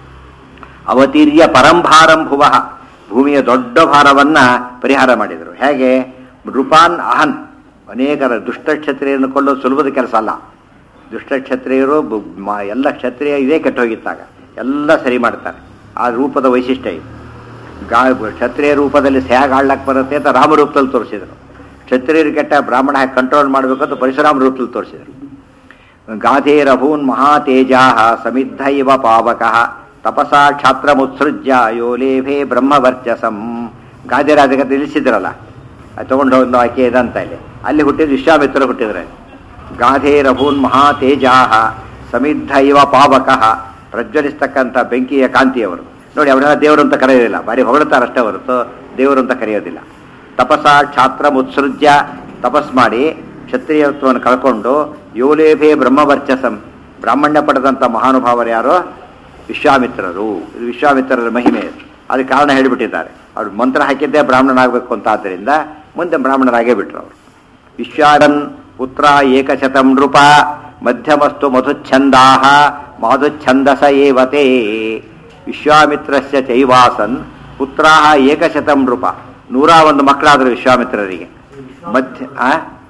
ಅವತೀರ್ಯ ಪರಂಭಾರಂ ಭುವ ಭೂಮಿಯ ದೊಡ್ಡ ಭಾರವನ್ನ ಪರಿಹಾರ ಮಾಡಿದರು ಹೇಗೆ ನೃಪಾನ್ ಅಹನ್ ಅನೇಕರ ದುಷ್ಟ ಕ್ಷತ್ರಿಯರನ್ನು ಕೊಲ್ಲೋದು ಸುಲಭದ ಕೆಲಸ ಅಲ್ಲ ದುಷ್ಟ ಕ್ಷತ್ರಿಯರು ಬ- ಮ- ಎಲ್ಲ ಕ್ಷತ್ರಿಯ ಇದೇ ಕೆಟ್ಟೋಗಿತ್ತಾಗ ಎಲ್ಲ ಸರಿ ಮಾಡ್ತಾರೆ ಆ ರೂಪದ ವೈಶಿಷ್ಟ್ಯ ಇದು ಗಾ ಕ್ಷತ್ರಿಯ ರೂಪದಲ್ಲಿ ಹೇಗೆ ಆಡ್ಲಕ್ಕೆ ಬರುತ್ತೆ ಅಂತ ರಾಮ ರೂಪದಲ್ಲಿ ತೋರಿಸಿದರು ಕ್ಷತ್ರಿಯರು ಕೆಟ್ಟ ಬ್ರಾಹ್ಮಣ ಹೇಗೆ ಕಂಟ್ರೋಲ್ ಮಾಡಬೇಕು ಅಂತ ಪರಶುರಾಮ ರೂಪದಲ್ಲಿ ತೋರಿಸಿದರು ಗಾಧೇರಭೂನ್ ಮಹಾತೇಜಾ ಸಮಿದ್ಧ ಇವ ಪಾವಕ ತಪಸಾ ಕ್ಷಾತ್ರಮುತ್ಸೃಜ್ಯ ಯೋ ಲೇಭೆ ಬ್ರಹ್ಮವರ್ಚಸಂ ಗಾದಿರಾಜಕ ನಿಲ್ಲಿಸಿದ್ರಲ್ಲ ಅದು ತಗೊಂಡು ಹೋಗ್ಲು ಆಕೆ ಇದಂತ ಇಲ್ಲಿ ಅಲ್ಲಿ ಹುಟ್ಟಿದ ವಿಶ್ವಾಮಿತ್ರರು ಹುಟ್ಟಿದ್ರೆ ಗಾಧೇರಭೂನ್ ಮಹಾತೇಜಾ ಸಮಿದ್ಧ ಇವ ಪಾವಕ ಪ್ರಜ್ವಲಿಸ್ತಕ್ಕಂಥ ಬೆಂಕಿಯ ಕಾಂತಿಯವರು ನೋಡಿ ಅವರೆಲ್ಲ ದೇವರು ಅಂತ ಕರೆಯೋದಿಲ್ಲ ಬಾರಿ ಹೊಗಳ್ತಾರಷ್ಟೇ ಹೊರತು ದೇವರು ಅಂತ ಕರೆಯೋದಿಲ್ಲ ತಪಸ ಕ್ಷಾತ್ರ ಮುತ್ಸೃಜ್ಯ ತಪಸ್ ಮಾಡಿ ಕ್ಷತ್ರಿಯತ್ವವನ್ನು ಕಳ್ಕೊಂಡು ಯೋಲೇಭೆ ಬ್ರಹ್ಮವರ್ಚಸಂ ಬ್ರಾಹ್ಮಣ್ಯ ಪಡೆದಂಥ ಮಹಾನುಭಾವರು ಯಾರೋ ವಿಶ್ವಾಮಿತ್ರರು ಇದು ವಿಶ್ವಾಮಿತ್ರರ ಮಹಿಮೆ ಅದಕ್ಕೆ ಕಾರಣ ಹೇಳಿಬಿಟ್ಟಿದ್ದಾರೆ ಅವ್ರು ಮಂತ್ರ ಹಾಕಿದ್ದೇ ಬ್ರಾಹ್ಮಣನಾಗಬೇಕು ಅಂತ ಆದ್ದರಿಂದ ಮುಂದೆ ಬ್ರಾಹ್ಮಣರಾಗೇ ಬಿಟ್ರು ಅವರು ವಿಶ್ವಾಡನ್ ಪುತ್ರ ಏಕಶತಂ ನೃಪ ಮಧ್ಯಮಸ್ತು ಮಧುಚ್ಛಂದಾ ಮಾಧುಚ್ಛಂದಸ ಏವತೆ ವಿಶ್ವಾಮಿತ್ರಸ್ಯ ಚೈವಾಸನ್ ಪುತ್ರ ಏಕಶತಂ ನೃಪ ನೂರ ಒಂದು ಮಕ್ಕಳಾದರು ವಿಶ್ವಾಮಿತ್ರರಿಗೆ ಮಧ್ಯ ಆ?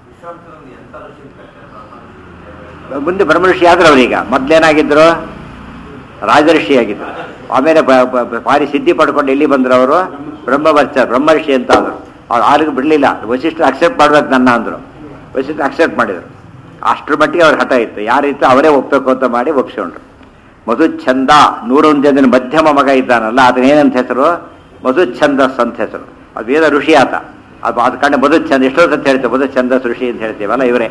ಮುಂದೆ ಬ್ರಹ್ಮಋಷಿ ಆದ್ರು ಅವರೀಗ ಮೊದ್ಲೇನಾಗಿದ್ರು ರಾಜಋಷಿ ಆಗಿದ್ರು ಆಮೇಲೆ ಬ- ಬ- ಬ- ಭಾರಿ ಸಿದ್ಧಿ ಪಡ್ಕೊಂಡು ಎಲ್ಲಿ ಬಂದ್ರು ಅವರು ಬ್ರಹ್ಮವರ್ಚ ಬ್ರಹ್ಮಋಷಿ ಅಂತ ಅಂದ್ರು ಅವ್ರು ಆರಿಗೂ ಬಿಡಲಿಲ್ಲ ವಶಿಷ್ಠರು ಅಕ್ಸೆಪ್ಟ್ ಮಾಡ್ಬೇಕು ನನ್ನ ಅಂದ್ರು ವಶಿಷ್ಠ ಅಕ್ಸೆಪ್ಟ್ ಮಾಡಿದ್ರು ಅಷ್ಟರ ಮಟ್ಟಿಗೆ ಅವ್ರ ಹಠ ಇತ್ತು ಯಾರಿತ್ತು ಅವರೇ ಒಪ್ಬೇಕು ಅಂತ ಮಾಡಿ ಒಪ್ಸ್ಕೊಂಡ್ರು ಮಧುಚ್ಛಂದ ನೂರೊಂದು ಜನದ ಮಧ್ಯಮ ಮಗ ಇದ್ದಾನಲ್ಲ ಅದನ್ನ ಏನಂತ ಹೆಸರು ಮಧುಚ್ಛಂದಸ್ ಅಂತ ಹೆಸರು ಅದು ವೇದ ಋಷಿ ಆತ ಅದು ಅದು ಕಂಡು ಮಧುಚ್ಛಂದ ಎಷ್ಟೋ ಅಂತ ಹೇಳ್ತೇವೆ ಮಧುಚ್ಛಂದಸ್ ಋಷಿ ಅಂತ ಹೇಳ್ತೀವಲ್ಲ ಇವರೇ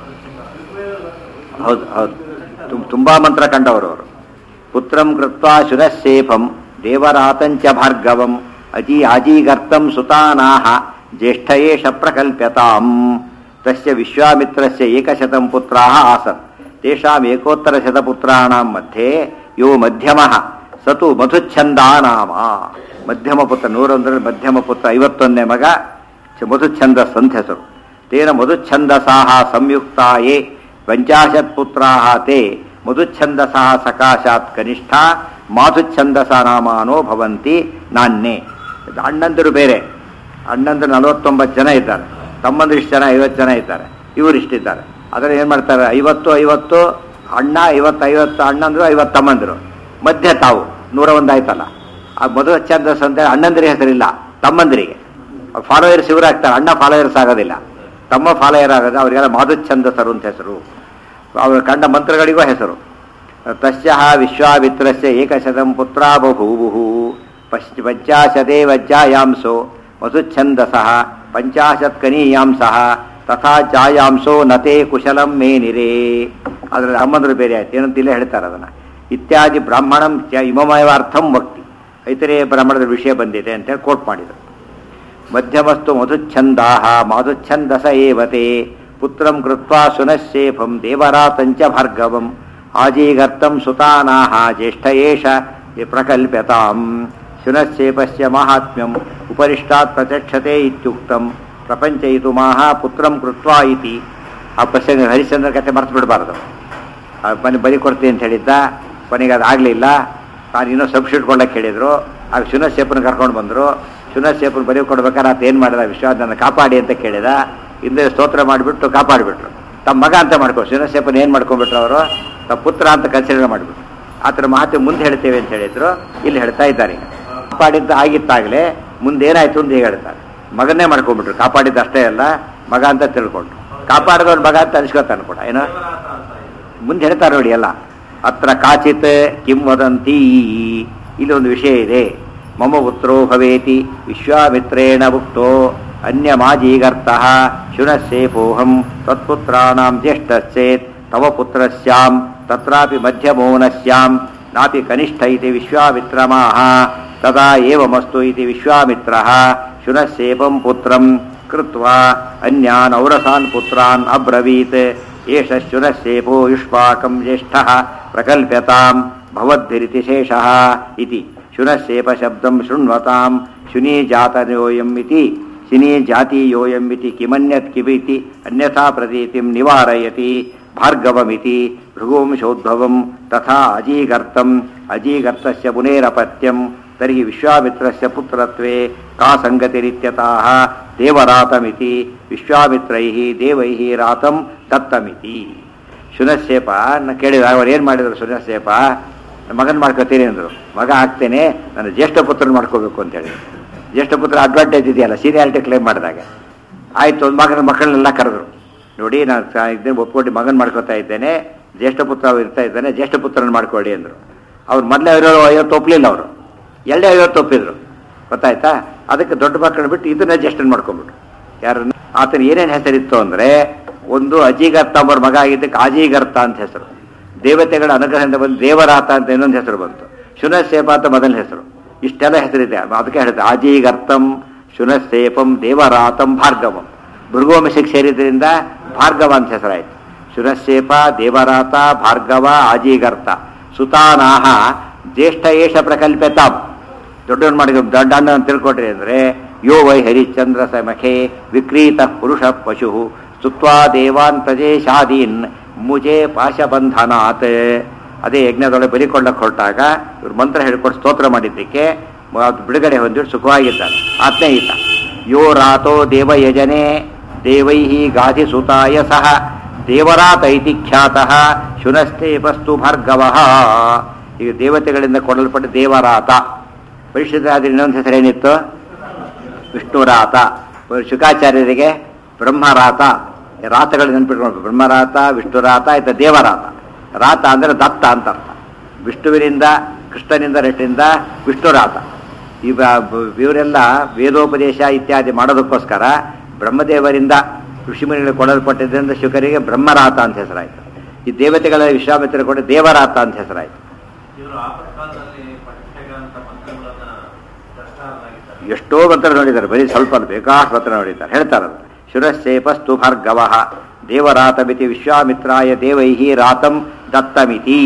ಹೌದು ಹೌದು ತುಂ- ತುಂಬಾ ಮಂತ್ರ ಕಂಡವರು ಅವರು ಪುತ್ರಂ ಕೃತ್ವಾ ಶುನಶೇಫಂ ದೇವರಾತಂಚ ಭಾರ್ಗವಂ ಅಜಿ ಆಜೀಗರ್ತಂ ಸುತಾನಾಹ ಜ್ಯೇಷ್ಠ ಏಷ ಪ್ರಕಲ್ಪ್ಯತಾಂ ತಸ್ಯ ವಿಶ್ವಾಮಿತ್ರಸ್ಯ ಏಕಶತಂ ಪುತ್ರಾः ಆಸನ್ ತೇಷಾಂ ಏಕೋತ್ತರ ಶತಪುತ್ರಾಣಾಂ ಮಧ್ಯೆ ಯೋ ಮಧ್ಯಮಃ ಸತು ಮಧುಚ್ಛಂದಾ ನಾಮ ಮಧ್ಯಮ ಪುತ್ರ ನೂರೊಂದರಲ್ಲಿ ಮಧ್ಯಮ ಪುತ್ರ ಐವತ್ತೊಂದನೇ ಮಗ ಚ- ಮಧುಚ್ಛಂದಸ್ ಅಂತ ಹೆಸರು ತೇನ ಮಧುಚ್ಛಂದಸಾಹ ಸಂಯುಕ್ತಾಯೇ ಪಂಚಾಶತ್ ಪುತ್ರಾಹ ತೇ ಮಧುಚ್ಛಂದಸಃ ಸಕಾಶಾತ್ ಕನಿಷ್ಠ ಮಾಧುಚ್ಛಂದಸ ನಾಮಾನೋ ಭವಂತಿ ನಾನ್ನೇ ಇದು ಅಣ್ಣಂದಿರು ಬೇರೆ ಅಣ್ಣಂದಿರು ನಲವತ್ತೊಂಬತ್ತು ಜನ ಇದ್ದಾರೆ ತಮ್ಮಂದಿರು ಇಷ್ಟು ಜನ ಐವತ್ತು ಜನ ಇದ್ದಾರೆ ಇವರು ಇಷ್ಟಿದ್ದಾರೆ ಅದರಲ್ಲಿ ಏನು ಮಾಡ್ತಾರೆ ಐವತ್ತು ಐವತ್ತು ಅಣ್ಣ ಐವತ್ತು ಐವತ್ತು ಅಣ್ಣಂದ್ರು ಐವತ್ತು ತಮ್ಮಂದಿರು ಮಧ್ಯೆ ತಾವು ನೂರ ಒಂದು ಆಯ್ತಲ್ಲ ಆ ಮಧು ಛಂದಸ್ ಅಂತ ಅಣ್ಣಂದಿರಿಗೆ ಹೆಸರಿಲ್ಲ ತಮ್ಮಂದಿರಿಗೆ ಫಾಲೋಯರ್ಸ್ ಇವರಾಗ್ತಾರೆ ಅಣ್ಣ ಫಾಲೋಯರ್ಸ್ ಆಗೋದಿಲ್ಲ ತಮ್ಮ ಫಾಲೋಯರ್ ಆಗೋದು ಅವರಿಗೆಲ್ಲ ಮಾಧುಚ್ಛಂದಸರು ಅಂತ ಹೆಸರು ಅವರು ಕಂಡ ಮಂತ್ರಗಳಿಗೂ ಹೆಸರು ತಸ್ಯ ವಿಶ್ವಾಮಿತ್ರಸ್ಯ ಏಕಶತಂ ಪುತ್ರ ಬಭೂವು ಪಶ್ಚ ಪಂಚಾಶದೇ ವಜ್ಜಾಯಾಂಸೋ ಮಧುಚ್ಛಂದಸಃ ಪಂಚಾಶತ್ ಕನೀಯಾಂಸಃ ತಥಾ ಜಾಯಾಂಸೋ ನತೆ ಕುಶಲಂ ಮೇನಿರೇ ಅದರ ಅಮ್ಮಂದರು ಬೇರೆ ಆಯ್ತು ಏನಂತ ಇಲ್ಲೇ ಹೇಳ್ತಾರೆ ಅದನ್ನು ಇತ್ಯಾದಿ ಬ್ರಾಹ್ಮಣಂ ಚ ಇಮಮಯವಾರ್ಥಂ ವಕ್ತಿ ಇತರೆ ಬ್ರಾಹ್ಮಣದ ವಿಷಯ ಬಂದಿದೆ ಅಂತೇಳಿ ಕೋಟ್ ಮಾಡಿದರು ಮಧ್ಯಮಸ್ತು ಮಧುಚ್ಛಂದಾ ಮಾಧುಚ್ಛಂದಸ ಏವತೆ ಪುತ್ರಂ ಕೃತ್ವಾ ಸುನಶ್ಶೇಫಂ ದೇವರಾತಂಚ ಭಾರ್ಗವಂ ಆಜೀಗರ್ತಂ ಸುತಾನಾಹ ಜ್ಯೇಷ್ಠ ಏಷ ಪ್ರಕಲ್ಪ್ಯತಾಂ ಶುನಶ್ಶೇಪಸ್ಯ ಮಾಹಾತ್ಮ್ಯಂ ಉಪರಿಷ್ಟಾತ್ ಪ್ರಚಕ್ಷತೆ ಇತ್ಯುಕ್ತಂ ಪ್ರಪಂಚಯಿತು ಮಾಹ ಪುತ್ರಂ ಕೃತ್ವಾ ಇತಿ ಆ ಪ್ರಸಂಗ ಹರಿಶ್ಚಂದ್ರ ಕಥೆ ಮರ್ತು ಬಿಡಬಾರ್ದು ಬನ್ನಿ ಬರಿ ಕೊಡ್ತೀನಿ ಅಂತ ಹೇಳಿದ್ದ ಕೊನೆಗೆ ಅದು ಆಗಲಿಲ್ಲ ನಾನು ಇನ್ನೂ ಸಬ್ಸ್ಟಿಟ್ಯೂಟ್ ಕೊಡಕ್ಕೆ ಹೇಳಿದ್ರು ಆಗ ಶುನಶೇಪನ ಕರ್ಕೊಂಡು ಬಂದರು ಶುನಶೇಪನ ಬರೀ ಕೊಡ್ಬೇಕಾದ್ರೆ ಆತ ಏನು ಮಾಡಿದ ವಿಶ್ವಾಸನ ಕಾಪಾಡಿ ಅಂತ ಕೇಳಿದ ಹಿಂದೆ ಸ್ತೋತ್ರ ಮಾಡಿಬಿಟ್ಟು ಕಾಪಾಡಿಬಿಟ್ರು ತಮ್ಮ ಮಗ ಅಂತ ಮಾಡ್ಕೊ ಶುನಶೇಪನ ಏನು ಮಾಡ್ಕೊಂಡ್ಬಿಟ್ರು ಅವರು ತಮ್ಮ ಪುತ್ರ ಅಂತ ಕನ್ಸಿಡರ್ ಮಾಡಿಬಿಟ್ರು ಆ ಥರ ಮಹತ್ವ ಮುಂದೆ ಹೇಳ್ತೇವೆ ಅಂತ ಹೇಳಿದ್ರು ಇಲ್ಲಿ ಹೇಳ್ತಾ ಇದ್ದಾರೆ ಈಗ ಕಾಪಾಡಿದ್ದು ಆಗಿತ್ತಾಗಲೇ ಮುಂದೆ ಏನಾಯ್ತು ಅಂತ ಹೇಗೆ ಹೇಳ್ತಾರೆ ಮಗನ್ನೇ ಮಾಡ್ಕೊಂಡ್ಬಿಟ್ರು ಕಾಪಾಡಿದ್ದು ಅಷ್ಟೇ ಅಲ್ಲ ಮಗ ಅಂತ ತಿಳ್ಕೊಂಡ್ರು ಕಾಪಾಡಿದವ್ರ ಮಗ ಅಂತ ಅನ್ಸ್ಕೊತಾನೆ ಕೂಡ ಏನೋ ಮುಂದೆ ಹೇಳ್ತಾರೆ ನೋಡಿ ಎಲ್ಲ ಅತ್ರ ಕಾಚಿತ್ ಕಿಂ ವದಂತಿ ಇಲ್ಲಿ ಒಂದು ವಿಷಯ ಇದೆ ಮಮ ಪುತ್ರೋ ಭವೇತಿ ವಿಶ್ವಾಮಿತ್ರೇಣ ಭುಕ್ತೋ ಅನ್ಯಮಾಜೀಗರ್ತ ಶುನಸ್ಸೇಫೋಹಂ ತತ್ಪುತ್ರಾಣಾಂ ಜ್ಯೇಷ್ಠಶ್ಚೇತ್ ತವ ಪುತ್ರಸ್ಯಾಂ ತತ್ರಾಪಿ ಮಧ್ಯಮೋ ನ ಸ್ಯಾಂ ನಾಪಿ ಕನಿಷ್ಠ ಇತಿ ವಿಶ್ವಾಮಿತ್ರಮಾಹ ತದಾ ಏವಮಸ್ತು ಇತಿ ವಿಶ್ವಾಮಿತ್ರಃ ಶುನಸ್ಸೇಪಂ ಪುತ್ರಂ ಕೃತ್ವಾ ಅನ್ಯಾನ್ ಔರಸಾನ್ ಪುತ್ರಾನ್ ಅಬ್ರವೀತ್ ಏಷ ಶುನಸ್ಸೇಪೋ ಯುಷ್ಪಾಕಂ ಜ್ಯೇಷ್ಠಃ ಪ್ರಕಲ್ಪ್ಯತಾಂ ಭವದ್ಭಿರಿತಿ ಶೇಷಃ ಇತಿ ಶುನಸ್ಸೇಪ ಶಬ್ದಂ ಶೃಣ್ವತಾಂ ಶುನಿ ಜಾತಯೋಯಂ ಇತಿ ಶಿನಿ ಜಾತೀಯೋಯಂ ಇತಿ ಕಿಮನ್ಯತ್ ಕಿಮಿತಿ ಅನ್ಯಥಾ ಪ್ರತೀತಿಂ ನಿವಾರಯತಿ ಭಾರ್ಗವಮಿತಿ ಭೃಗುವಂಶೋದ್ಭವಂ ತಥಾ ಅಜೀಗರ್ತಂ ಅಜೀಗರ್ತಸ್ಯ ಮುನೇರಪತ್ಯಂ ತರ್ಹಿ ವಿಶ್ವಾಮಿತ್ರಸ್ಯ ಪುತ್ರತ್ವೇ ಕಾ ಸಂಗತಿರಿತ್ಯತಃ ದೇವರಾತಮಿತಿ ವಿಶ್ವಾಮಿತ್ರೈಃ ದೇವೈಃ ರಾತಂ ದತ್ತಮಿತಿ ಶುನಶೇಪ ನ ಕೇಳಿದ ಅವ್ರು ಏನು ಮಾಡಿದ್ರು ಶುನಶೇಪ ಮಗನ ಮಾಡ್ಕೋತೀನಿ ಅಂದರು ಮಗ ಆಗ್ತೇನೆ ನನ್ನ ಜ್ಯೇಷ್ಠ ಪುತ್ರನ ಮಾಡ್ಕೋಬೇಕು ಅಂತೇಳಿ ಜ್ಯೇಷ್ಠ ಪುತ್ರ ಅಡ್ವಾಂಟೇಜ್ ಇದೆಯಲ್ಲ ಸೀನಿಯಾರಿಟಿ ಕ್ಲೇಮ್ ಮಾಡಿದಾಗ ಆಯಿತು ಒಂದು ಮಗನ ಮಕ್ಕಳನ್ನೆಲ್ಲ ಕರೆದ್ರು ನೋಡಿ ನಾನು ಇದ್ದೇನೆ ಒಪ್ಕೊಂಡು ಮಗನ ಮಾಡ್ಕೋತಾ ಇದ್ದೇನೆ ಜ್ಯೇಷ್ಠ ಪುತ್ರ ಇರ್ತಾ ಇದ್ದಾನೆ ಜ್ಯೇಷ್ಠ ಪುತ್ರನ ಮಾಡ್ಕೊಳ್ಳಿ ಅಂದರು ಅವ್ರು ಮೊದಲೇ ಇರೋರು ಐವತ್ತು ಒಪ್ಪಲಿಲ್ಲ ಅವರು ಎರಡೇ ಐವತ್ತು ಒಪ್ಪಿದ್ರು ಗೊತ್ತಾಯ್ತಾ ಅದಕ್ಕೆ ದೊಡ್ಡ ಮಕ್ಕಳನ್ನ ಬಿಟ್ಟು ಇದನ್ನ ಜ್ಯೇಷ್ಠನ್ ಮಾಡ್ಕೊಂಡ್ಬಿಟ್ರು ಯಾರನ್ನ ಆತನ ಏನೇನು ಹೆಸರಿತ್ತು ಅಂದರೆ ಒಂದು ಅಜೀಗರ್ತ ಅವ್ರ ಮಗ ಆಗಿದ್ದಕ್ಕೆ ಆಜೀಗರ್ತ ಅಂತ ಹೆಸರು ದೇವತೆಗಳ ಅನುಗ್ರಹದಿಂದ ಬಂದು ದೇವರಾತ ಅಂತ ಇನ್ನೊಂದು ಹೆಸರು ಬಂತು ಶುನಶೇಪ ಅಂತ ಮೊದಲ ಹೆಸರು ಇಷ್ಟೆಲ್ಲ ಹೆಸರಿದೆ ಅದಕ್ಕೆ ಹೇಳುತ್ತೆ ಆಜೀಗರ್ತಂ ಶುನಶೇಪಂ ದೇವರಾತಂ ಭಾರ್ಗವಂ ಭೃಗುವಂಶಕ್ಕೆ ಸೇರಿದ್ರಿಂದ ಭಾರ್ಗವ ಅಂತ ಹೆಸರಾಯಿತು ಶುನಶೇಪ ದೇವರಾತ ಭಾರ್ಗವ ಆಜೀಗರ್ತ ಸುತಾನಾಹ ಜ್ಯೇಷ್ಠ ಏಷ ಪ್ರಕಲ್ಪತಾಂ ದೊಡ್ಡವನ್ ಮಾಡಿ ದೊಡ್ಡ ಅಣ್ಣ ಅಂತ ತಿಳ್ಕೊಟ್ರಿ ಅಂದ್ರೆ ಯೋ ವೈ ಹರಿಶ್ಚಂದ್ರ ಸಮಖೆ ವಿಕ್ರೀತ ಪುರುಷ ಪಶು ಸ್ತುತ್ವಾ ದೇವಾನ್ ಪ್ರಜೇಶಾದೀನ್ ಮುಜೆ ಪಾಶಬಂಧನಾತ್ ಅದೇ ಯಜ್ಞದೊಳಗೆ ಬಲಿಕೊಳ್ಳಕ್ಕೆ ಹೊರಟಾಗ ಇವ್ರು ಮಂತ್ರ ಹೇಳ್ಕೊಂಡು ಸ್ತೋತ್ರ ಮಾಡಿದ್ದಕ್ಕೆ ಮ- ಅದು ಬಿಡುಗಡೆ ಹೊಂದಿ ಸುಖವಾಗಿದ್ದಾನೆ ಆತ್ಮೇ ಈತ ಯೋ ರಾತೋ ದೇವಯಜನೆ ದೇವೈ ಗಾಧಿಸುತಾಯ ಸಹ ದೇವರಾತ ಇತಿ ಖ್ಯಾತಃ ಶುನಸ್ತೇಪಸ್ತು ಭಾರ್ಗವ ಈಗ ದೇವತೆಗಳಿಂದ ಕೊಡಲ್ಪಟ್ಟ ದೇವರಾತ ಪರಿಶುದ್ಧಾದ್ರೆ ಇನ್ನೊಂದು ಹೆಸರೇನಿತ್ತು ವಿಷ್ಣುರಾತ ಶುಕಾಚಾರ್ಯರಿಗೆ ಬ್ರಹ್ಮರಾತ ರಾತಗಳು ನೆನ್ಪಿಟ್ಕೊಂಡು ಬ್ರಹ್ಮರಾತ ವಿಷ್ಣುರಾತ ಆಯ್ತು ದೇವರಾತ ರಾತ ಅಂದರೆ ದತ್ತ ಅಂತ ಅರ್ಥ ವಿಷ್ಣುವಿನಿಂದ ಕೃಷ್ಣನಿಂದ ರೆಟ್ಟಿಂದ ವಿಷ್ಣುರಾತ ಇವ ಇವರೆಲ್ಲ ವೇದೋಪದೇಶ ಇತ್ಯಾದಿ ಮಾಡೋದಕ್ಕೋಸ್ಕರ ಬ್ರಹ್ಮದೇವರಿಂದ ಋಷಿಮುನಿಗಳಿಗೆ ಕೊಡಲ್ಪಟ್ಟಿದ್ದರಿಂದ ಶುಕರಿಗೆ ಬ್ರಹ್ಮರಾತ ಅಂತ ಹೆಸರಾಯಿತು ಈ ದೇವತೆಗಳ ವಿಶ್ವಾಮಿತ್ರ ಕೂಡ ದೇವರಾತ ಅಂತ ಹೆಸರಾಯಿತು ಇವರು ಆಪತ್ಕಾಲದಲ್ಲಿ ಪಠ್ಯಗಳಂತ ಮಂತ್ರಗಳನ್ನ ಕಷ್ಟಾಗಿದ್ದಾರೆ ಎಷ್ಟೋ ಮಂತ್ರ ನೋಡಿದ್ದಾರೆ ಬರೀ ಸ್ವಲ್ಪ ಅಲ್ಲ, ಬೇಕಾಷ್ಟು ಮಂತ್ರ ನೋಡಿದ್ದಾರೆ ಹೇಳ್ತಾರಲ್ಲ ಶುರಶೇಪಸ್ತು ಭಾರ್ಗವ ದೇವರಾತಮಿತಿ ವಿಶ್ವಾಮಿತ್ರಾಯ ದೇವೈಹಿ ರಾತಂ ದತ್ತಮಿತಿ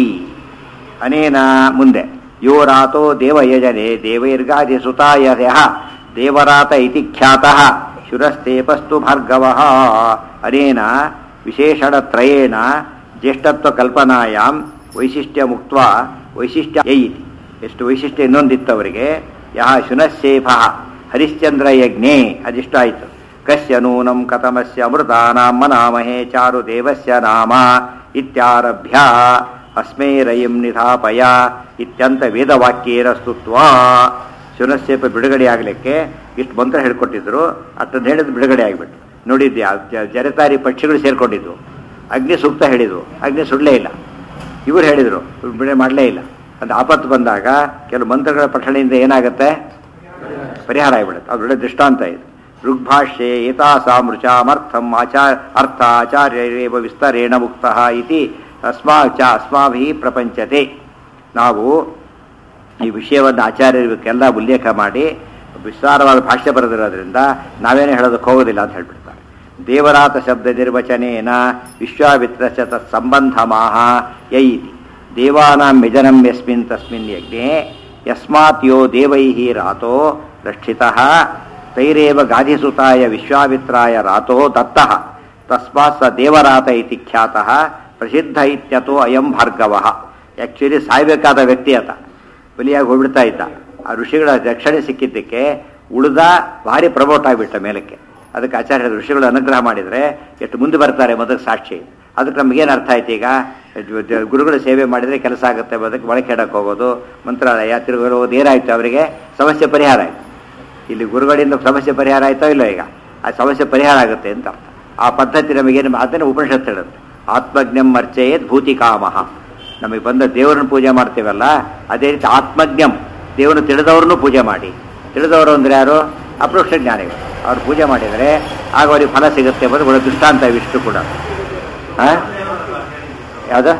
ಅನೇನ ಮುಂದೆ ಯೋ ರಾತೋ ದೇವಯಜನೆ ದೇವೈರ್ಗಾದಿ ಸುತಾಯ ಯಃ ದೇವರಾತ ಇತಿ ಖ್ಯಾತಃ ಶುರಸ್ತೇಪಸ್ತು ಭಾರ್ಗವ ಅನೇನ ವಿಶೇಷಣತ್ರಯೇಣ ಜ್ಯೇಷ್ಠತ್ವ ಕಲ್ಪನಾಯಾಂ ವೈಶಿಷ್ಟ್ಯ ಮುಕ್ತ ವೈಶಿಷ್ಟ್ಯ ಯೈತಿ ಎಷ್ಟು ವೈಶಿಷ್ಟ್ಯ ಇನ್ನೊಂದಿತ್ತು ಅವರಿಗೆ ಯಹ ಶುನಶೇಫ ಹರಿಶ್ಚಂದ್ರ ಯಜ್ಞೆ ಅದಿಷ್ಟ ಆಯಿತು ಕಸ್ಯ ನೂನಂ ಕಥಮಸ್ಯ ಅಮೃತಾನಾಂ ಮನಾಮಹೇ ಚಾರು ದೇವಸ್ಯ ನಾಮ ಇತ್ಯಾರಭ್ಯ ಅಸ್ಮೇ ರಯಿಂ ನಿಧಾಪಯ ಇತ್ಯಂತ ವೇದವಾಕ್ಯೇನ ಸ್ತುತ್ವಾ ಶುನಶೇಪ ಬಿಡುಗಡೆ ಆಗಲಿಕ್ಕೆ ಇಷ್ಟು ಮಂತ್ರ ಹೇಳ್ಕೊಟ್ಟಿದ್ರು ಅಷ್ಟನ್ನು ಹೇಳಿದ್ ಬಿಡುಗಡೆ ಆಗಿಬಿಟ್ಟು ನೋಡಿದ್ದೆ ಜರತಾರಿ ಪಕ್ಷಿಗಳು ಸೇರ್ಕೊಂಡಿದ್ವು ಅಗ್ನಿ ಸೂಕ್ತ ಹೇಳಿದ್ವು ಅಗ್ನಿ ಸುಡಲೇ ಇಲ್ಲ ಇವರು ಹೇಳಿದರು ಬಿಡುಗಡೆ ಮಾಡಲೇ ಇಲ್ಲ ಅದು ಆಪತ್ತು ಬಂದಾಗ ಕೆಲವು ಮಂತ್ರಗಳ ಪಠಣೆಯಿಂದ ಏನಾಗುತ್ತೆ ಪರಿಹಾರ ಆಗಿಬಿಡುತ್ತೆ ಅದು ಒಳ್ಳೆ ದೃಷ್ಟಾಂತ ಇದು ಋಗ್ಭಾಷ್ಯೆ ಏತಾಸಾಮೃಚಾಮರ್ಥಂ ಆಚಾರ ಅರ್ಥ ಆಚಾರ್ಯರೇವ ವಿಸ್ತರೇಣ ಮುಕ್ತ ಇತಿ ಅಸ್ಮಾ ಚ ಅಸ್ಮಾಭಿ ಪ್ರಪಂಚತೆ ನಾವು ಈ ವಿಷಯವನ್ನು ಆಚಾರ್ಯರಿಗೆಲ್ಲ ಉಲ್ಲೇಖ ಮಾಡಿ ವಿಸ್ತಾರವಾದ ಭಾಷ್ಯ ಬರೆದಿರೋದ್ರಿಂದ ನಾವೇನೇ ಹೇಳೋದಕ್ಕೆ ಹೋಗೋದಿಲ್ಲ ಅಂತ ಹೇಳ್ಬಿಡ್ತಾರೆ ದೇವರಾತ ಶಬ್ದ ನಿರ್ವಚನೇನ ವಿಶ್ವಾಮಿತ್ರ ಚ ತತ್ಸಂಬಂಧಮಾಹ ಯೈತಿ ದೇವಾನಾಂ ಮಿಜನಂ ಯಸ್ಮಿನ್ ತಸ್ಮಿನ್ ಯಜ್ಞೆ ಯಸ್ಮಾತ್ ಯೋ ದೇವೈಃ ರಾತೋ ರಕ್ಷಿತಃ ತೈರೇವ ಗಾಧಿಸುತಾಯ ವಿಶ್ವಾಮಿತ್ರಾಯ ರಾತೋ ದತ್ತಃ ತಸ್ಮಾತ್ ಸ ದೇವರಾತ ಇತಿ ಖ್ಯಾತಃ ಪ್ರಸಿದ್ಧ ಇತ್ಯತೋ ಅಯಂ ಭಾರ್ಗವಃ ಆ್ಯಕ್ಚುಲಿ ಸಾಯ್ಬೇಕಾದ ವ್ಯಕ್ತಿ ಆತ ಬಲಿಯಾಗಿ ಹೋಗ್ಬಿಡ್ತಾ ಇದ್ದ ಆ ಋಷಿಗಳ ರಕ್ಷಣೆ ಸಿಕ್ಕಿದ್ದಕ್ಕೆ ಉಳಿದ ಭಾರಿ ಪ್ರಮೋಟ್ ಆಗಿಬಿಟ್ಟ ಮೇಲಕ್ಕೆ ಅದಕ್ಕೆ ಆಚಾರ್ಯ ಋಷಿಗಳು ಅನುಗ್ರಹ ಮಾಡಿದರೆ ಎಷ್ಟು ಮುಂದೆ ಬರ್ತಾರೆ ಮೊದಲು ಸಾಕ್ಷಿ ಅದಕ್ಕೆ ನಮಗೇನು ಅರ್ಥ ಆಯ್ತು ಈಗ ಜ- ಗುರುಗಳ ಸೇವೆ ಮಾಡಿದರೆ ಕೆಲಸ ಆಗುತ್ತೆ ಅದಕ್ಕೆ ಒಳಗೆ ಕೆಡಕ್ಕೆ ಹೋಗೋದು ಮಂತ್ರಾಲಯ ತಿರುಗಲು ಹೋಗೋದು ಏನಾಯ್ತು ಅವರಿಗೆ ಸಮಸ್ಯೆ ಪರಿಹಾರ ಆಯಿತು ಇಲ್ಲಿ ಗುರುಗಳಿಂದ ಸಮಸ್ಯೆ ಪರಿಹಾರ ಆಯ್ತೋ ಇಲ್ಲ ಈಗ ಆ ಸಮಸ್ಯೆ ಪರಿಹಾರ ಆಗುತ್ತೆ ಅಂತ ಅರ್ಥ ಆ ಪದ್ಧತಿ ನಮಗೇನು ಅದನ್ನು ಉಪನಿಷತ್ತು ಹೇಳುತ್ತೆ ಆತ್ಮಜ್ಞಂ ಅರ್ಚಯೇತ್ ಭೂತಿಕಾಮಹ ನಮಗೆ ಬಂದ ದೇವರನ್ನ ಪೂಜೆ ಮಾಡ್ತೀವಲ್ಲ ಅದೇ ರೀತಿ ಆತ್ಮಜ್ಞಂ ದೇವರನ್ನು ತಿಳಿದವ್ರನ್ನೂ ಪೂಜೆ ಮಾಡಿ ತಿಳಿದವರು ಅಂದ್ರೆ ಯಾರು ಅಪರೋಕ್ಷ ಜ್ಞಾನಿಗಳು ಅವ್ರು ಪೂಜೆ ಮಾಡಿದರೆ ಆಗ ಅವ್ರಿಗೆ ಫಲ ಸಿಗುತ್ತೆ ಬಂದು ಒಳ್ಳೆ ದೃಷ್ಟಾಂತ ಇವಿಷ್ಟು ಕೂಡ ಹಾಂ ಯಾವುದು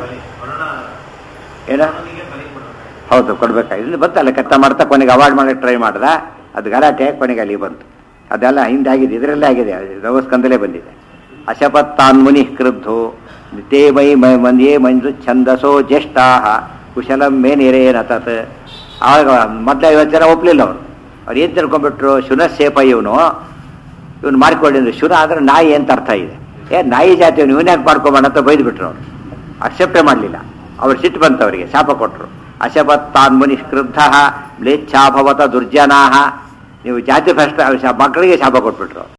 ಏನ ಅವನಿಗೆ ಬಲಿ ಕೊಡಬೇಕು ಹೌದು ಕೊಡ್ಬೇಕಾಗಿ ಇಲ್ಲಿ ಬಂತಲ್ಲ ಕೆಟ್ಟ ಮಾಡ್ತಾ ಕೊನೆಗೆ ಅವಾಯ್ಡ್ ಮಾಡಕ್ಕೆ ಟ್ರೈ ಮಾಡ್ದ ಅದು ಗಲಾಟೆ ಕೊನೆಗೆ ಅಲ್ಲಿ ಬಂತು ಅದೆಲ್ಲ ಹಿಂದೆ ಆಗಿದೆ ಇದರಲ್ಲೇ ಆಗಿದೆ ನವಸ್ಕಂದಲೇ ಬಂದಿದೆ ಅಶಪತ್ತಾನ್ ಮುನಿ ಕ್ರುದ್ಧೋ ತೇ ಮೈ ಮೈ ಮಂದ್ಯೇ ಮಂಜು ಛಂದಸೋ ಜ್ಯೇಷ್ಠಾ ಕುಶಲಂ ಮೇ ನಿರೇನ ತತ್ ಆಗ ಮೊದಲ ಐವತ್ತು ಜನ ಒಪ್ಪಲಿಲ್ಲ ಅವರು ಅವ್ರು ಏನು ತಿಳ್ಕೊಂಡ್ಬಿಟ್ರು ಶುನಶೇಪ ಇವನು ಇವನು ಮಾಡ್ಕೊಂಡಿದ್ರು ಶುನ ಅಂದ್ರೆ ನಾಯಿ ಅಂತ ಅರ್ಥ ಇದೆ ಏ ನಾಯಿ ಜಾತಿ ಇವನು ಯಾಕೆ ಮಾಡ್ಕೊಬೇಡ ಅಂತ ಬೈದ್ಬಿಟ್ರು ಅವರು ಅಕ್ಸೆಪ್ಟೇ ಮಾಡಲಿಲ್ಲ ಅವ್ರು ಸಿಟ್ಟು ಬಂತು ಅವರಿಗೆ ಶಾಪ ಕೊಟ್ಟರು ಅಶಪತ್ತಾನ್ ಮುನಿ ಕ್ರುದ್ಧ ಮ್ಲೇಚ್ಛಾಭವತ ದುರ್ಜನಾಹ ನೀವು ಜಾತಿ ಫಸ್ಟ್ ಮಕ್ಕಳಿಗೆ ಶಾಪ ಕೊಟ್ಬಿಟ್ರು